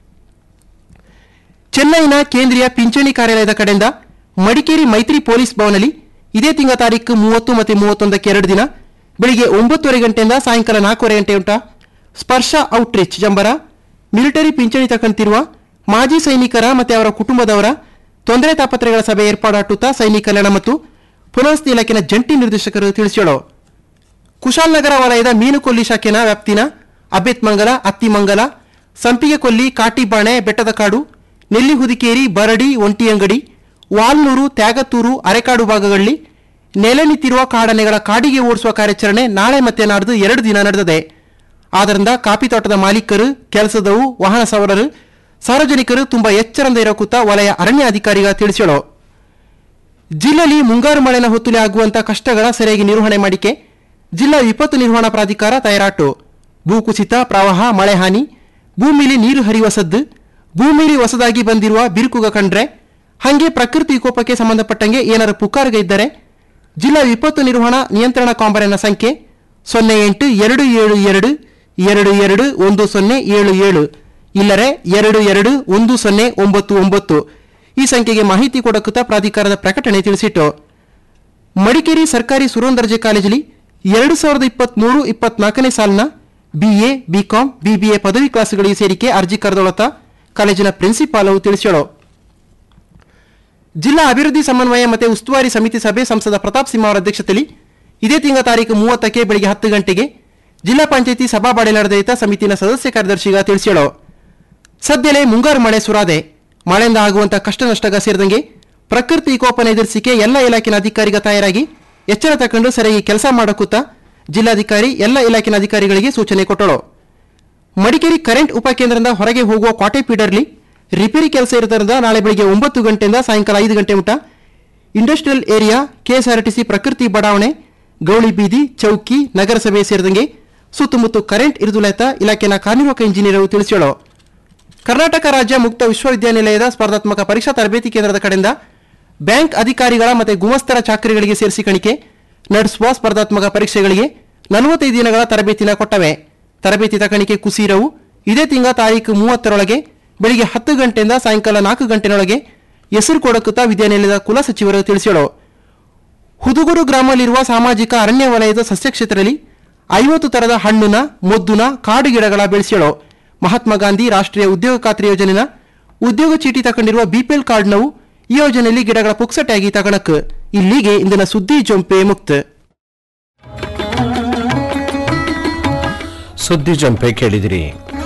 ಚೆನ್ನೈನ ಕೇಂದ್ರೀಯ ಪಿಂಚಣಿ ಕಾರ್ಯಾಲಯದ ಕಡೆಯಿಂದ ಮಡಿಕೇರಿ ಮೈತ್ರಿ ಪೊಲೀಸ್ ಭವನಲ್ಲಿ ಇದೇ ತಿಂಗಳ ತಾರೀಕು ಮೂವತ್ತು ಮತ್ತು ಮೂವತ್ತೊಂದಕ್ಕೆ ಎರಡು ದಿನ ಬೆಳಿಗ್ಗೆ ಒಂಬತ್ತುವರೆ ಗಂಟೆಯಿಂದ ಸಾಯಂಕಾಲ ನಾಲ್ಕೂವರೆ ಗಂಟೆ ಉಂಟ ಸ್ಪರ್ಶ ಔಟ್ರೀಚ್ ಜಂಬರ ಮಿಲಿಟರಿ ಪಿಂಚಣಿ ತಕ್ಕಂತಿರುವ ಮಾಜಿ ಸೈನಿಕರ ಮತ್ತು ಅವರ ಕುಟುಂಬದವರ ತೊಂದರೆ ತಾಪತ್ರೆಗಳ ಸಭೆ ಏರ್ಪಾಡಾಟುತ್ತಾ ಸೈನಿಕ ಕಲ್ಯಾಣ ಮತ್ತು ಪುನರ್ವಸತಿ ಇಲಾಖೆನ ಜಂಟಿ ನಿರ್ದೇಶಕರು ತಿಳಿಸಿಳು ಕುಶಾಲನಗರ ವಲಯದ ಮೀನುಕೊಲ್ಲಿ ಶಾಖೆನ ವ್ಯಾಪ್ತಿನ ಅಬೇತ್ಮಂಗಲ ಅತ್ತಿಮಂಗಲ ಸಂಪಿಗೆಕೊಲ್ಲಿ ಕಾಟಿಬಾಣೆ ಬೆಟ್ಟದ ಕಾಡು ನೆಲ್ಲಿಹುದಿಕೇರಿ ಬರಡಿ ಒಂಟಿಯಂಗಡಿ ವಾಲ್ನೂರು ತ್ಯಾಗತ್ತೂರು ಅರೆಕಾಡು ಭಾಗಗಳಲ್ಲಿ ನೆಲೆ ನಿಂತಿರುವ ಕಾಡನೆಗಳ ಕಾಡಿಗೆ ಓಡಿಸುವ ಕಾರ್ಯಾಚರಣೆ ನಾಳೆ ಮತ್ತೆ ನಾಡ್ದು ಎರಡು ದಿನ ನಡೆದಿದೆ ಆದ್ದರಿಂದ ಕಾಫಿ ತೋಟದ ಮಾಲೀಕರು ಕೆಲಸದವು ವಾಹನ ಸವಾರರು ಸಾರ್ವಜನಿಕರು ತುಂಬಾ ಎಚ್ಚರದಿಂದ ಇರೋ ಕೂತ ವಲಯ ಅರಣ್ಯ ಅಧಿಕಾರಿಗ ತಿಳಿಸಳು ಜಿಲ್ಲೆಯಲ್ಲಿ ಮುಂಗಾರು ಮಳೆನ ಹೊತ್ತುಲಿ ಆಗುವಂತ ಕಷ್ಟಗಳ ಸರಿಯಾಗಿ ನಿರ್ವಹಣೆ ಮಾಡಿಕೆ ಜಿಲ್ಲಾ ವಿಪತ್ತು ನಿರ್ವಹಣಾ ಪ್ರಾಧಿಕಾರ ತಯಾರಾಟು ಭೂಕುಸಿತ ಪ್ರವಾಹ ಮಳೆ ಹಾನಿ ಭೂಮಿಲಿ ನೀರು ಹರಿಯುವ ಸದ್ದು ಭೂಮಿಲಿ ಹೊಸದಾಗಿ ಬಂದಿರುವ ಬಿರುಕುಗ ಕಂಡ್ರೆ ಹಂಗೆ ಪ್ರಕೃತಿ ವಿಕೋಪಕ್ಕೆ ಸಂಬಂಧಪಟ್ಟಂಗೆ ಏನಾರು ಪುಕಾರುಗ ಇದ್ದರೆ ಜಿಲ್ಲಾ ವಿಪತ್ತು ನಿರ್ವಹಣಾ ನಿಯಂತ್ರಣ ಕಾಂಬರಿನ ಸಂಖ್ಯೆ ಸೊನ್ನೆ ಎಂಟು ಎರಡು ಏಳು ಎರಡು ಎರಡು ಎರಡು ಒಂದು ಸೊನ್ನೆ ಏಳು ಏಳು ಇಲ್ಲರೆ ಎರಡು ಎರಡು ಒಂದು ಸೊನ್ನೆ ಒಂಬತ್ತು ಒಂಬತ್ತು ಈ ಸಂಖ್ಯೆಗೆ ಮಾಹಿತಿ ಕೊಡಕುತ್ತ ಪ್ರಾಧಿಕಾರದ ಪ್ರಕಟಣೆ ತಿಳಿಸಿಟ್ಟು ಮಡಿಕೇರಿ ಸರ್ಕಾರಿ ಸುರೋನ್ ದರ್ಜೆ ಕಾಲೇಜಲ್ಲಿ ಎರಡು ಸಾವಿರದ ಇಪ್ಪತ್ಮೂರು ಇಪ್ಪತ್ನಾಲ್ಕನೇ ಸಾಲಿನ ಬಿಎ ಬಿಕಾಂ ಬಿಬಿಎ ಪದವಿ ಕ್ಲಾಸುಗಳಿಗೆ ಸೇರಿಕೆ ಅರ್ಜಿ ಕರೆದೊಳತ ಕಾಲೇಜಿನ ಪ್ರಿನ್ಸಿಪಾಲ್ ಅವು ತಿಳಿಸ್ಯಾಳು ಜಿಲ್ಲಾ ಅಭಿವೃದ್ಧಿ ಸಮನ್ವಯ ಮತ್ತು ಉಸ್ತುವಾರಿ ಸಮಿತಿ ಸಭೆ ಸಂಸದ ಪ್ರತಾಪ್ ಸಿಂಹ ಅವರ ಅಧ್ಯಕ್ಷತೆಯಲ್ಲಿ ಇದೇ ತಿಂಗಳ ತಾರೀಕು ಮೂವತ್ತಕ್ಕೆ ಬೆಳಿಗ್ಗೆ ಹತ್ತು ಗಂಟೆಗೆ ಜಿಲ್ಲಾ ಪಂಚಾಯಿತಿ ಸಭಾಬಾಡೆ ನಡೆದೈತ ಸಮಿತಿನ ಸದಸ್ಯ ಕಾರ್ಯದರ್ಶಿಗ ತಿಳಿಸ್ಯಾಳು ಸದ್ಯಲೇ ಮುಂಗಾರು ಮಳೆ ಸುರಾದೆ ಮಳೆಯಿಂದ ಆಗುವಂತ ಕಷ್ಟ ನಷ್ಟಗ ಸೇರಿದಂಗೆ ಪ್ರಕೃತಿ ವಿಕೋಪನ ಎದುರಿಸಿಕೆ ಎಲ್ಲ ಇಲಾಖೆನ ಅಧಿಕಾರಿಗ ತಯಾರಾಗಿ ಎಚ್ಚರ ತಕೊಂಡು ಸರಿಯಾಗಿ ಕೆಲಸ ಮಾಡಕೂತ ಜಿಲ್ಲಾಧಿಕಾರಿ ಎಲ್ಲ ಇಲಾಖೆನ ಅಧಿಕಾರಿಗಳಿಗೆ ಸೂಚನೆ ಕೊಟ್ಟಳು ಮಡಿಕೇರಿ ಕರೆಂಟ್ ಉಪಕೇಂದ್ರದಿಂದ ಹೊರಗೆ ಹೋಗುವ ಕ್ವಾಟೆ ಫೀಡರ್ಲಿ ರಿಪೇರಿ ಕೆಲಸ ಇರೋದ್ರಿಂದ ನಾಳೆ ಬೆಳಿಗ್ಗೆ ಒಂಬತ್ತು ಗಂಟೆಯಿಂದ ಸಾಯಂಕಾಲ ಐದು ಗಂಟೆ ಮುಟ ಇಂಡಸ್ಟ್ರಿಯಲ್ ಏರಿಯಾ ಕೆಎಸ್ಆರ್ಟಿಸಿ ಪ್ರಕೃತಿ ಬಡಾವಣೆ ಗೌಳಿ ಬೀದಿ ಚೌಕಿ ನಗರಸಭೆ ಸೇರಿದಂಗೆ ಸುತ್ತಮುತ್ತ ಕರೆಂಟ್ ಇರುದುಲೆತ ಇಲಾಖೆನ ಕಾರ್ಯನಿರ್ವಾಹಕ ಇಂಜಿನಿಯರ್ ತಿಳಿಸ್ಯಾಳು ಕರ್ನಾಟಕ ರಾಜ್ಯ ಮುಕ್ತ ವಿಶ್ವವಿದ್ಯಾನಿಲಯದ ಸ್ಪರ್ಧಾತ್ಮಕ ಪರೀಕ್ಷಾ ತರಬೇತಿ ಕೇಂದ್ರದ ಕಡೆಯಿಂದ ಬ್ಯಾಂಕ್ ಅಧಿಕಾರಿಗಳ ಮತ್ತು ಗುಮಸ್ತರ ಚಾಕರಿಗಳಿಗೆ ಸೇರಿಸಿಕಣಿಕೆ ನಡೆಸುವ ಸ್ಪರ್ಧಾತ್ಮಕ ಪರೀಕ್ಷೆಗಳಿಗೆ ನಲವತ್ತೈದು ದಿನಗಳ ತರಬೇತಿನ ಕೊಟ್ಟವೆ ತರಬೇತಿ ತಕಣಿಕೆ ಕುಸೀರವು ಇದೇ ತಿಂಗಳ ತಾರೀಕು ಮೂವತ್ತರೊಳಗೆ ಬೆಳಿಗ್ಗೆ ಹತ್ತು ಗಂಟೆಯಿಂದ ಸಾಯಂಕಾಲ ನಾಲ್ಕು ಗಂಟೆನೊಳಗೆ ಹೆಸರು ಕೊಡಕುತ್ತಾ ವಿದ್ಯಾನಿಲಯದ ಕುಲಸಚಿವರು ತಿಳಿಸ್ಯಾಳು ಹುದುಗೂರು ಗ್ರಾಮದಲ್ಲಿರುವ ಸಾಮಾಜಿಕ ಅರಣ್ಯ ವಲಯದ ಸಸ್ಯ ಕ್ಷೇತ್ರದಲ್ಲಿ ಐವತ್ತು ತರದ ಹಣ್ಣುನ ಮೊದ್ದುನ ಕಾಡು ಗಿಡಗಳ ಬೆಳೆಸ್ಯಾಳು ಮಹಾತ್ಮ ಗಾಂಧಿ ರಾಷ್ಟ್ರೀಯ ಉದ್ಯೋಗ ಖಾತ್ರಿ ಯೋಜನೆನ ಉದ್ಯೋಗ ಚೀಟಿ ತಗೊಂಡಿರುವ ಬಿಪಿಎಲ್ ಕಾರ್ಡ್ನವು ಈ ಯೋಜನೆಯಲ್ಲಿ ಗಿಡಗಳ ಪುಕ್ಸಟೆಯಾಗಿ ತಗಣಕ್ ಇಲ್ಲಿಗೆ ಇಂದಿನ ಸುದ್ದಿ ಜೊಂಪೆ ಮುಕ್ತ ಸುದ್ದಿ ಜಂಪೆ ಕೇಳಿದಿರಿ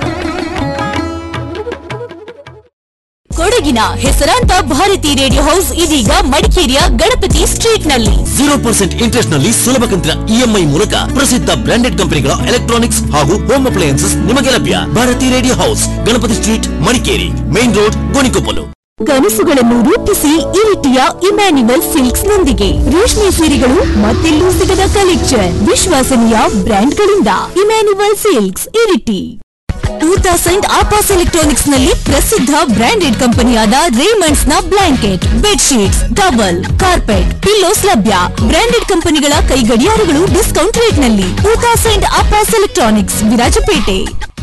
ಕೊಡಗಿನ ಹೆಸರಾಂತ ಭಾರತಿ ರೇಡಿಯೋ ಹೌಸ್ ಇದೀಗ ಮಡಿಕೇರಿಯ ಗಣಪತಿ ಸ್ಟ್ರೀಟ್ ನಲ್ಲಿ ಜೀರೋ ಪರ್ಸೆಂಟ್ ಇಂಟ್ರೆಸ್ಟ್ ನಲ್ಲಿ ಸುಲಭ ಕಂತಿನ ಇಎಂಐ ಮೂಲಕ ಪ್ರಸಿದ್ಧ ಬ್ರಾಂಡೆಡ್ ಕಂಪನಿಗಳ ಎಲೆಕ್ಟ್ರಾನಿಕ್ಸ್ ಹಾಗೂ ಹೋಮ್ ಅಪ್ಲಯನ್ಸಸ್ ನಿಮಗೆ ಲಭ್ಯ Bharati radio house Ganapathi street Madikeri main road Gonikoppal ಕನಸುಗಳನ್ನು ರೂಪಿಸಿ ಇರಿಟಿಯ ಇಮ್ಯಾನ್ಯುವಲ್ ಸಿಲ್ಕ್ಸ್ ನೊಂದಿಗೆ ರೇಷ್ಮೆ ಸೀರೆಗಳು ಮತ್ತೆಲ್ಲೂ ಸಿಗದ ಕಲೆಕ್ಷನ್ ವಿಶ್ವಾಸನೀಯ ಬ್ರ್ಯಾಂಡ್ಗಳಿಂದ Emmanuel silks Iritty two thousand ಆಪಾಸ್ ಎಲೆಕ್ಟ್ರಾನಿಕ್ಸ್ ನಲ್ಲಿ ಪ್ರಸಿದ್ಧ ಬ್ರಾಂಡೆಡ್ ಕಂಪನಿಯಾದ ರೇಮಂಡ್ಸ್ ನ blanket bedsheets towel carpet pillows ಲಭ್ಯ ಬ್ರಾಂಡೆಡ್ ಕಂಪನಿಗಳ ಕೈಗಡಿಯಾರಗಳು ಡಿಸ್ಕೌಂಟ್ ರೇಟ್ ನಲ್ಲಿ ಟೂ ತೌಸಂಡ್ ಆಪಾಸ್ ಎಲೆಕ್ಟ್ರಾನಿಕ್ಸ್ ವಿರಾಜಪೇಟೆ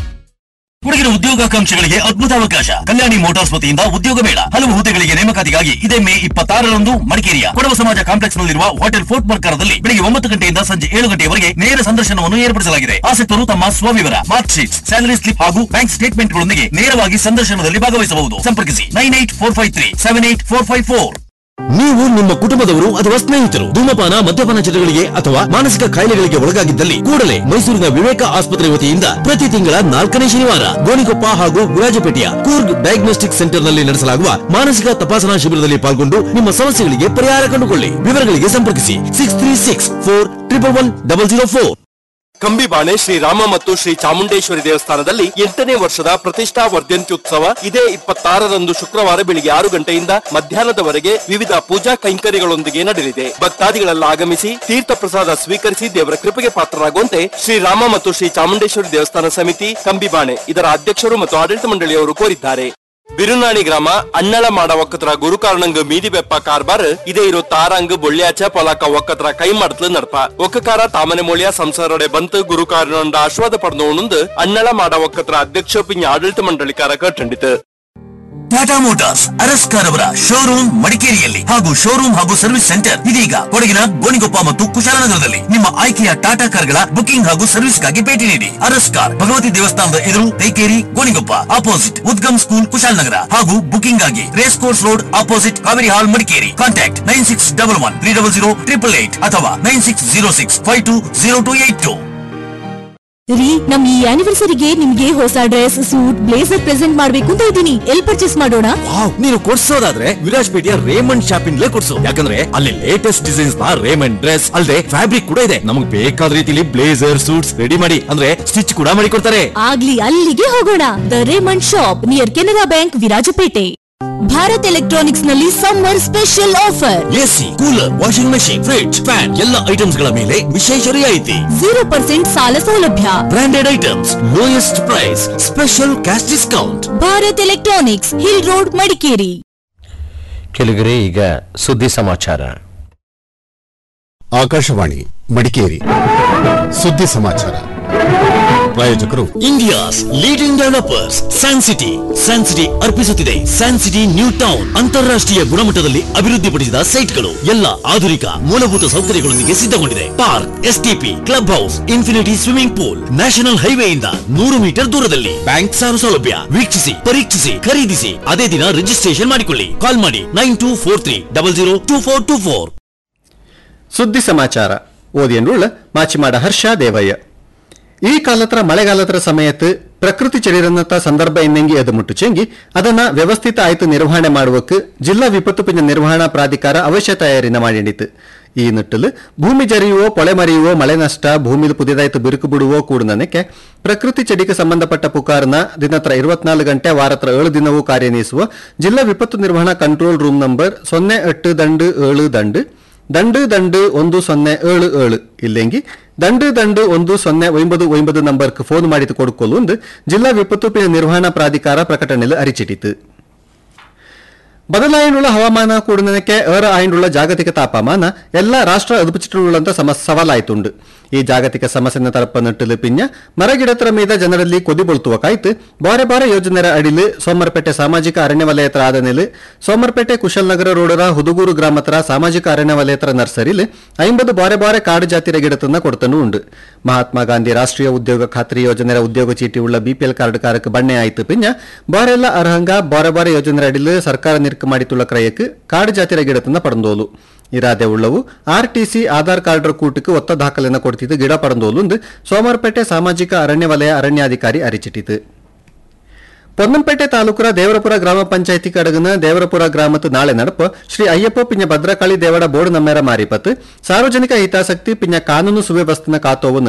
ಹುಡುಗಿನ ಉದ್ಯೋಗಾಕಾಂಕ್ಷಿಗಳಿಗೆ ಅದ್ಭುತ ಅವಕಾಶ ಕಲ್ಯಾಣಿ ಮೋಟಾರ್ಸ್ ವತಿಯಿಂದ ಉದ್ಯೋಗ ಮೇಳ ಹಲವು ಹುದ್ದೆಗಳಿಗೆ ನೇಮಕಾತಿಗಾಗಿ ಇದೇ ಮೇ ಇಪ್ಪತ್ತಾರರಂದು ಮಡಿಕೇರಿಯ ಕೊಡವ ಸಮಾಜ ಕಾಂಪ್ಲೆಕ್ಸ್ ನಲ್ಲಿರುವ ಹೋಟೆಲ್ ಫೋರ್ಟ್ ಮರ್ಕರದಲ್ಲಿ ಬೆಳಿಗ್ಗೆ ಒಂಬತ್ತು ಗಂಟೆಯಿಂದ ಸಂಜೆ ಏಳು ಗಂಟೆಯವರೆಗೆ ನೇರ ಸಂದರ್ಶನವನ್ನು ಏರ್ಪಡಿಸಲಾಗಿದೆ ಆಸಕ್ತರು ತಮ್ಮ ಸ್ವವಿವರ ಮಾರ್ಕ್ ಶೀಟ್ಸ್ ಸ್ಯಾಲರಿ ಸ್ಲಿಪ್ ಹಾಗೂ ಬ್ಯಾಂಕ್ ಸ್ಟೇಟ್ಮೆಂಟ್ಗಳೊಂದಿಗೆ ನೇರವಾಗಿ ಸಂದರ್ಶನದಲ್ಲಿ ಭಾಗವಹಿಸಬಹುದು ಸಂಪರ್ಕಿಸಿ nine eight four five three seven eight four five four ನೀವು ನಿಮ್ಮ ಕುಟುಂಬದವರು ಅಥವಾ ಸ್ನೇಹಿತರು ಧೂಮಪಾನ ಮದ್ಯಪಾನ ಚಟಗಳಿಗೆ ಅಥವಾ ಮಾನಸಿಕ ಕಾಯಿಲೆಗಳಿಗೆ ಒಳಗಾಗಿದ್ದಲ್ಲಿ ಕೂಡಲೇ ಮೈಸೂರಿನ ವಿವೇಕ ಆಸ್ಪತ್ರೆ ವತಿಯಿಂದ ಪ್ರತಿ ತಿಂಗಳ ನಾಲ್ಕನೇ ಶನಿವಾರ ಗೋಣಿಕೊಪ್ಪ ಹಾಗೂ ವಿರಾಜಪೇಟೆಯ ಕೂರ್ಗ್ ಡಯಾಗ್ನೋಸ್ಟಿಕ್ ಸೆಂಟರ್ ನಲ್ಲಿ ನಡೆಸಲಾಗುವ ಮಾನಸಿಕ ತಪಾಸಣಾ ಶಿಬಿರದಲ್ಲಿ ಪಾಲ್ಗೊಂಡು ನಿಮ್ಮ ಸಮಸ್ಯೆಗಳಿಗೆ ಪರಿಹಾರ ಕಂಡುಕೊಳ್ಳಿ ವಿವರಗಳಿಗೆ ಸಂಪರ್ಕಿಸಿ six three six four triple one double zero four Kambibane Srirama ಮತ್ತು ಶ್ರೀ ಚಾಮುಂಡೇಶ್ವರಿ ದೇವಸ್ಥಾನದಲ್ಲಿ ಎಂಟನೇ ವರ್ಷದ ಪ್ರತಿಷ್ಠಾ ವರ್ಧಂತ್ಯುತ್ಸವ ಇದೇ ಇಪ್ಪತ್ತಾರರಂದು ಶುಕ್ರವಾರ ಬೆಳಿಗ್ಗೆ ಆರು ಗಂಟೆಯಿಂದ ಮಧ್ಯಾಹ್ನದವರೆಗೆ ವಿವಿಧ ಪೂಜಾ ಕೈಂಕರ್ಯಗಳೊಂದಿಗೆ ನಡೆಯಲಿದೆ ಭಕ್ತಾದಿಗಳೆಲ್ಲ ಆಗಮಿಸಿ ತೀರ್ಥ ಪ್ರಸಾದ ಸ್ವೀಕರಿಸಿ ದೇವರ ಕೃಪೆಗೆ ಪಾತ್ರರಾಗುವಂತೆ ಶ್ರೀರಾಮ ಮತ್ತು ಶ್ರೀ ಚಾಮುಂಡೇಶ್ವರಿ ದೇವಸ್ಥಾನ ಸಮಿತಿ ಕಂಬಿಬಾಣೆ ಇದರ ಅಧ್ಯಕ್ಷರು ಮತ್ತು ಆಡಳಿತ ಮಂಡಳಿಯವರು ಕೋರಿದ್ದಾರೆ ಬಿರುನಾಣಿ ಗ್ರಾಮ ಅಣ್ಣಳ ಮಾಡ ಒಕ್ಕತ್ರ ಗುರುಕಾರಣಂಗ ಮೀದಿ ಬೆಪ್ಪ ಕಾರ್ಬಾರ್ ಇದೇ ಇರೋ ತಾರಂಗ್ ಬೊಳ್ಳ್ಯಾಚ ಪೊಲಾಕ ಒಕ್ಕತ್ರ ಕೈ ಮಾಡ್ತಲು ನಡ್ಪ ಒಕ್ಕಕಾರ ತಾಮನೆ ಮೊಳಿಯ ಸಂಸಾರಡೆ ಬಂತು ಗುರುಕಾರಣಂಡ ಆಶ್ವಾದ ಪಡೆದವನುಂದು ಅಣ್ಣಳ ಮಾಡ ಒಕ್ಕತ್ರ ಅಧ್ಯಕ್ಷ ಪಿಂಜ ಆಡಳಿತ ಮಂಡಳಿಕಾರ ಕಟ್ಟಂಡಿತು ಟಾಟಾ ಮೋಟಾರ್ಸ್ ಅರಸ್ಕಾರ್ ಅವರ ಶೋರೂಮ್ ಮಡಿಕೇರಿಯಲ್ಲಿ ಹಾಗೂ ಶೋರೂಮ್ ಹಾಗೂ ಸರ್ವಿಸ್ ಸೆಂಟರ್ ಇದೀಗ ಕೊಡಗಿನ ಗೋಣಿಗೊಪ್ಪ ಮತ್ತು ಕುಶಾಲನಗರದಲ್ಲಿ ನಿಮ್ಮ ಆಯ್ಕೆಯ ಟಾಟಾ ಕಾರ್ಗಳ ಬುಕಿಂಗ್ ಹಾಗೂ ಸರ್ವಿಸ್ಗಾಗಿ ಭೇಟಿ ನೀಡಿ ಅರಸ್ಕಾರ್ ಭಗವತಿ ದೇವಸ್ಥಾನದ ಎದುರು ತೈಕೇರಿ ಗೋಣಿಗೊಪ್ಪ ಆಪೋಸಿಟ್ ಉದ್ಗಮ್ ಸ್ಕೂಲ್ ಕುಶಾಲನಗರ ಹಾಗೂ ಬುಕಿಂಗ್ ಆಗಿ race course road opposite Kaveri hall Madikeri contact nine six double one three double zero triple eight ಅಥವಾ nine six zero six five two zero two eight two ರೀ ನಮ್ ಈ ಆನಿವರ್ಸರಿಗೆ ನಿಮ್ಗೆ ಹೊಸ ಡ್ರೆಸ್ ಸೂಟ್ ಬ್ಲೇಸರ್ ಪ್ರೆಸೆಂಟ್ ಮಾಡ್ಬೇಕು ಅಂತ ಇದ್ದೀನಿ ಎಲ್ ಪರ್ಚೇಸ್ ಮಾಡೋಣ ವಾವ್ ನೀನು ಕೊಡ್ಸೋದಾದ್ರೆ ವಿರಾಜ್ಪೇಟೆಯ ರೇಮಂಡ್ ಶಾಪಿಂಗ್ ಕೊಡ್ಸು ಯಾಕಂದ್ರೆ ಅಲ್ಲಿ ಲೇಟೆಸ್ಟ್ ಡಿಸೈನ್ಸ್ ನ ರೇಮಂಡ್ ಡ್ರೆಸ್ ಅಲ್ಲದೆ ಫ್ಯಾಬ್ರಿಕ್ ಕೂಡ ಇದೆ ನಮಗೆ ಬೇಕಾದ ರೀತಿಲಿ ಬ್ಲೇಸರ್ ಸೂಟ್ಸ್ ರೆಡಿ ಮಾಡಿ ಅಂದ್ರೆ ಸ್ಟಿಚ್ ಕೂಡ ಮಾಡಿ ಕೊಡ್ತಾರೆ ಆಗ್ಲಿ ಅಲ್ಲಿಗೆ ಹೋಗೋಣ the Raymond shop near Canara bank Virajpet Bharat electronics ನಲ್ಲಿ summer special offer AC cooler washing machine fridge fan ಎಲ್ಲ ಐಟಮ್ಸ್ ಗಳ ಮೇಲೆ ವಿಶೇಷ ರಿಯಾಯಿತಿ ಜೀರೋ ಪರ್ಸೆಂಟ್ ಸಾಲ ಸೌಲಭ್ಯ branded items lowest price special cash discount Bharat electronics hill road Madikeri ಕೆಳಗರೆ ಈಗ ಸುದ್ದಿ ಸಮಾಚಾರ ಆಕಾಶವಾಣಿ ಮಡಿಕೇರಿ ಸುದ್ದಿ ಸಮಾಚಾರ ಪ್ರಾಯೋಜಕರು India's leading developers San City San City ಅರ್ಪಿಸುತ್ತಿದೆ ಸ್ಯಾನ್ ಸಿಟಿ ನ್ಯೂ ಟೌನ್ ಅಂತಾರಾಷ್ಟ್ರೀಯ ಗುಣಮಟ್ಟದಲ್ಲಿ ಅಭಿವೃದ್ಧಿಪಡಿಸಿದ ಸೈಟ್ಗಳು ಎಲ್ಲ ಆಧುನಿಕ ಮೂಲಭೂತ ಸೌಕರ್ಯಗಳೊಂದಿಗೆ ಸಿದ್ಧಗೊಂಡಿದೆ park STP club house infinity swimming pool national ಹೈವೇಯಿಂದ ನೂರು ಮೀಟರ್ ದೂರದಲ್ಲಿ ಬ್ಯಾಂಕ್ ಸಾಲ ಸೌಲಭ್ಯ ವೀಕ್ಷಿಸಿ ಪರೀಕ್ಷಿಸಿ ಖರೀದಿಸಿ ಅದೇ ದಿನ ರಿಜಿಸ್ಟ್ರೇಷನ್ ಮಾಡಿಕೊಳ್ಳಿ ಕಾಲ್ ಮಾಡಿ nine two four three double zero two four two four ಸುದ್ದಿ ಸಮಾಚಾರ ಓದಿಯನ್ನುಳ್ಳ ಮಾಚಿಮಾಡ ಹರ್ಷ ದೇವಯ್ಯ ಈ ಕಾಲತ್ರ ಮಳೆಗಾಲತ್ರ ಸಮಯത്ത് ಪ್ರಕೃತಿ ಚಳಿರನ್ನತ ಸಂದರ್ಭ ಎನ್ನೆಂಗಿ ಅದು ಮುಟ್ಟುಚೆಂಗಿ ಅದನ್ನ ವ್ಯವಸ್ಥಿತ ಆಯ್ತು ನಿರ್ವಹಣೆ ಮಾಡುವಕ್ಕೆ ಜಿಲ್ಲಾ ವಿಪತ್ತು ಪಿಂಜ ನಿರ್ವಹಣಾ ಪ್ರಾಧಿಕಾರ ಅವಶ್ಯ ತಯಾರಿನ ಮಾಡಿಂಡಿತು ಈ ನಿಟ್ಟಲು ಭೂಮಿ ಜರಿಯುವೋ ಪೊಳೆ ಮರಿಯುವೋ ಮಳೆ ನಷ್ಟ ಭೂಮಿಲಿ ಪುದಿದಾಯ್ತು ಬಿರುಕು ಬಿಡುವೋ ಕೂಡನಕ್ಕೆ ಪ್ರಕೃತಿ ಚೆಡಿಗೆ ಸಂಬಂಧಪಟ್ಟ ಪುಕಾರ್ನ ದಿನತ್ರ ಇರುವತ್ನಾಲ್ಕು ಗಂಟೆ ವಾರತ್ರ ಏಳು ದಿನವೂ ಕಾರ್ಯನಿರ್ವಹಿಸುವ ಜಿಲ್ಲಾ ವಿಪತ್ತು ನಿರ್ವಹಣಾ ಕಂಟ್ರೋಲ್ ರೂಮ್ ನಂಬರ್ ಸೊನ್ನೆ ಎಟ್ಟು ದಂಡು ಏಳು ದಂಡು ದಂಡು ದಂಡು ಒಂದು ಸೊನ್ನೆ ಏಳು ಏಳು ಇಲ್ಲೆಂಗಿ ದಂಡು ದಂಡು ಒಂದು ಸೊನ್ನೆ ಒಂಬದು ಒಂಬದು ನಂಬರ್ಗೆ ಫೋನ್ ಮಾಡಿತು ಕೊಡುಕೊಲು ಒಂದು ಜಿಲ್ಲಾ ವಿಪತ್ತು ನಿರ್ವಹಣಾ ಪ್ರಾಧಿಕಾರ ಪ್ರಕಟಣೆಯಲ್ಲಿ ಅರಿಚಿಟ್ಟಿತು ಬದಲಾಯಣುಳ್ಳ ಹವಾಮಾನ ಕೂಡನಕ್ಕೆ ಏರ ಆಯಂಡುಳ್ಳ ಜಾಗತಿಕ ತಾಪಮಾನ ಎಲ್ಲ ರಾಷ್ಟ್ರ ಅದುಪುಚಿಟ್ಟುಳ್ಳಂತ ಸಮ ಸವಾಲಾಯ್ತುಂಡು ಈ ಜಾಗತಿಕ ಸಮಸ್ಯೆನ ತರಪ ನಟ್ಟಲು ಪಿಂಜ ಮರಗಿಡತರ ಮೀದ ಜನರಲ್ಲಿ ಕೊದಿಬೊಳ್ತುವ ಕಾಯ್ತು ಬಾರೆ ಬಾರೆ ಯೋಜನೆರ ಅಡಿಲು ಸೋಮರ್ಪೇಟೆ ಸಾಮಾಜಿಕ ಅರಣ್ಯ ವಲಯತರ ಆದನೆಲು ಸೋಮರ್ಪೇಟೆ ಕುಶಲ್ನಗರ ರೋಡರ ಹುದುಗೂರು ಗ್ರಾಮತರ ಸಾಮಾಜಿಕ ಅರಣ್ಯ ವಲಯತರ ನರ್ಸರಿಲು ಐಂಬದು ಬಾರೆ ಬಾರೆ ಕಾಡು ಜಾತಿರ ಗಿಡತನ್ನ ಕೊಡ್ತನೂ ಉಂಡು ಮಹಾತ್ಮ ಗಾಂಧಿ ರಾಷ್ಟ್ರೀಯ ಉದ್ಯೋಗ ಖಾತ್ರಿ ಯೋಜನೆರ ಉದ್ಯೋಗ ಚೀಟಿ ಉಳ್ಳ ಬಿಪಿಎಲ್ ಕಾರ್ಡ್ ಕಾರಕ್ಕೆ ಬಣ್ಣೆ ಆಯ್ತು ಪಿಂಜ ಬಾರೆಲ್ಲ ಅರ್ಹಂಗ ಬಾರೆ ಬಾರೆ ಯೋಜನೆ ಅಡಿಲು ಸರ್ಕಾರ ನಿರ್ಕ ಮಾಡಿತುಳ್ಳ ಕ್ರಯಕ್ಕೆ ಕಾಡು ಜಾತಿರ ಗಿಡತನ್ನ ಪಡೆದೋಲು ಇರಾದೆ ಉಳ್ಳವು ಆರ್ಟಿಸಿ ಆಧಾರ್ ಕಾರ್ಡ್ ಕೂಟಕ್ಕೆ ಒತ್ತ ದಾಖಲೆನ ಕೊಡ್ತಿದ್ದು ಗಿಡ ಪಡೆದೋಲು ಎಂದು ಸೋಮವಾರಪೇಟೆ ಸಾಮಾಜಿಕ ಅರಣ್ಯ ವಲಯ ಅರಣ್ಯಾಧಿಕಾರಿ ಅರಿಚಿಟ್ಟಿತು ಪೊನ್ನಂಪೇಟೆ ತಾಲೂಕರ ದೇವರಪುರ ಗ್ರಾಮ ಪಂಚಾಯಿತಿ ಕಡಗನ ದೇವರಪುರ ಗ್ರಾಮತ್ತು ನಾಳೆ ನಡಪ ಶ್ರೀ ಅಯ್ಯಪ್ಪ ಪಿಂಜ ಭದ್ರಕಾಳಿ ದೇವಡ ಬೋರ್ಡ್ ನಮ್ಮೆರ ಮಾರಿಪತ್ತು ಸಾರ್ವಜನಿಕ ಹಿತಾಸಕ್ತಿ ಪಿಂಜ ಕಾನೂನು ಸುವ್ಯವಸ್ಥೆನ ಕಾತೋವು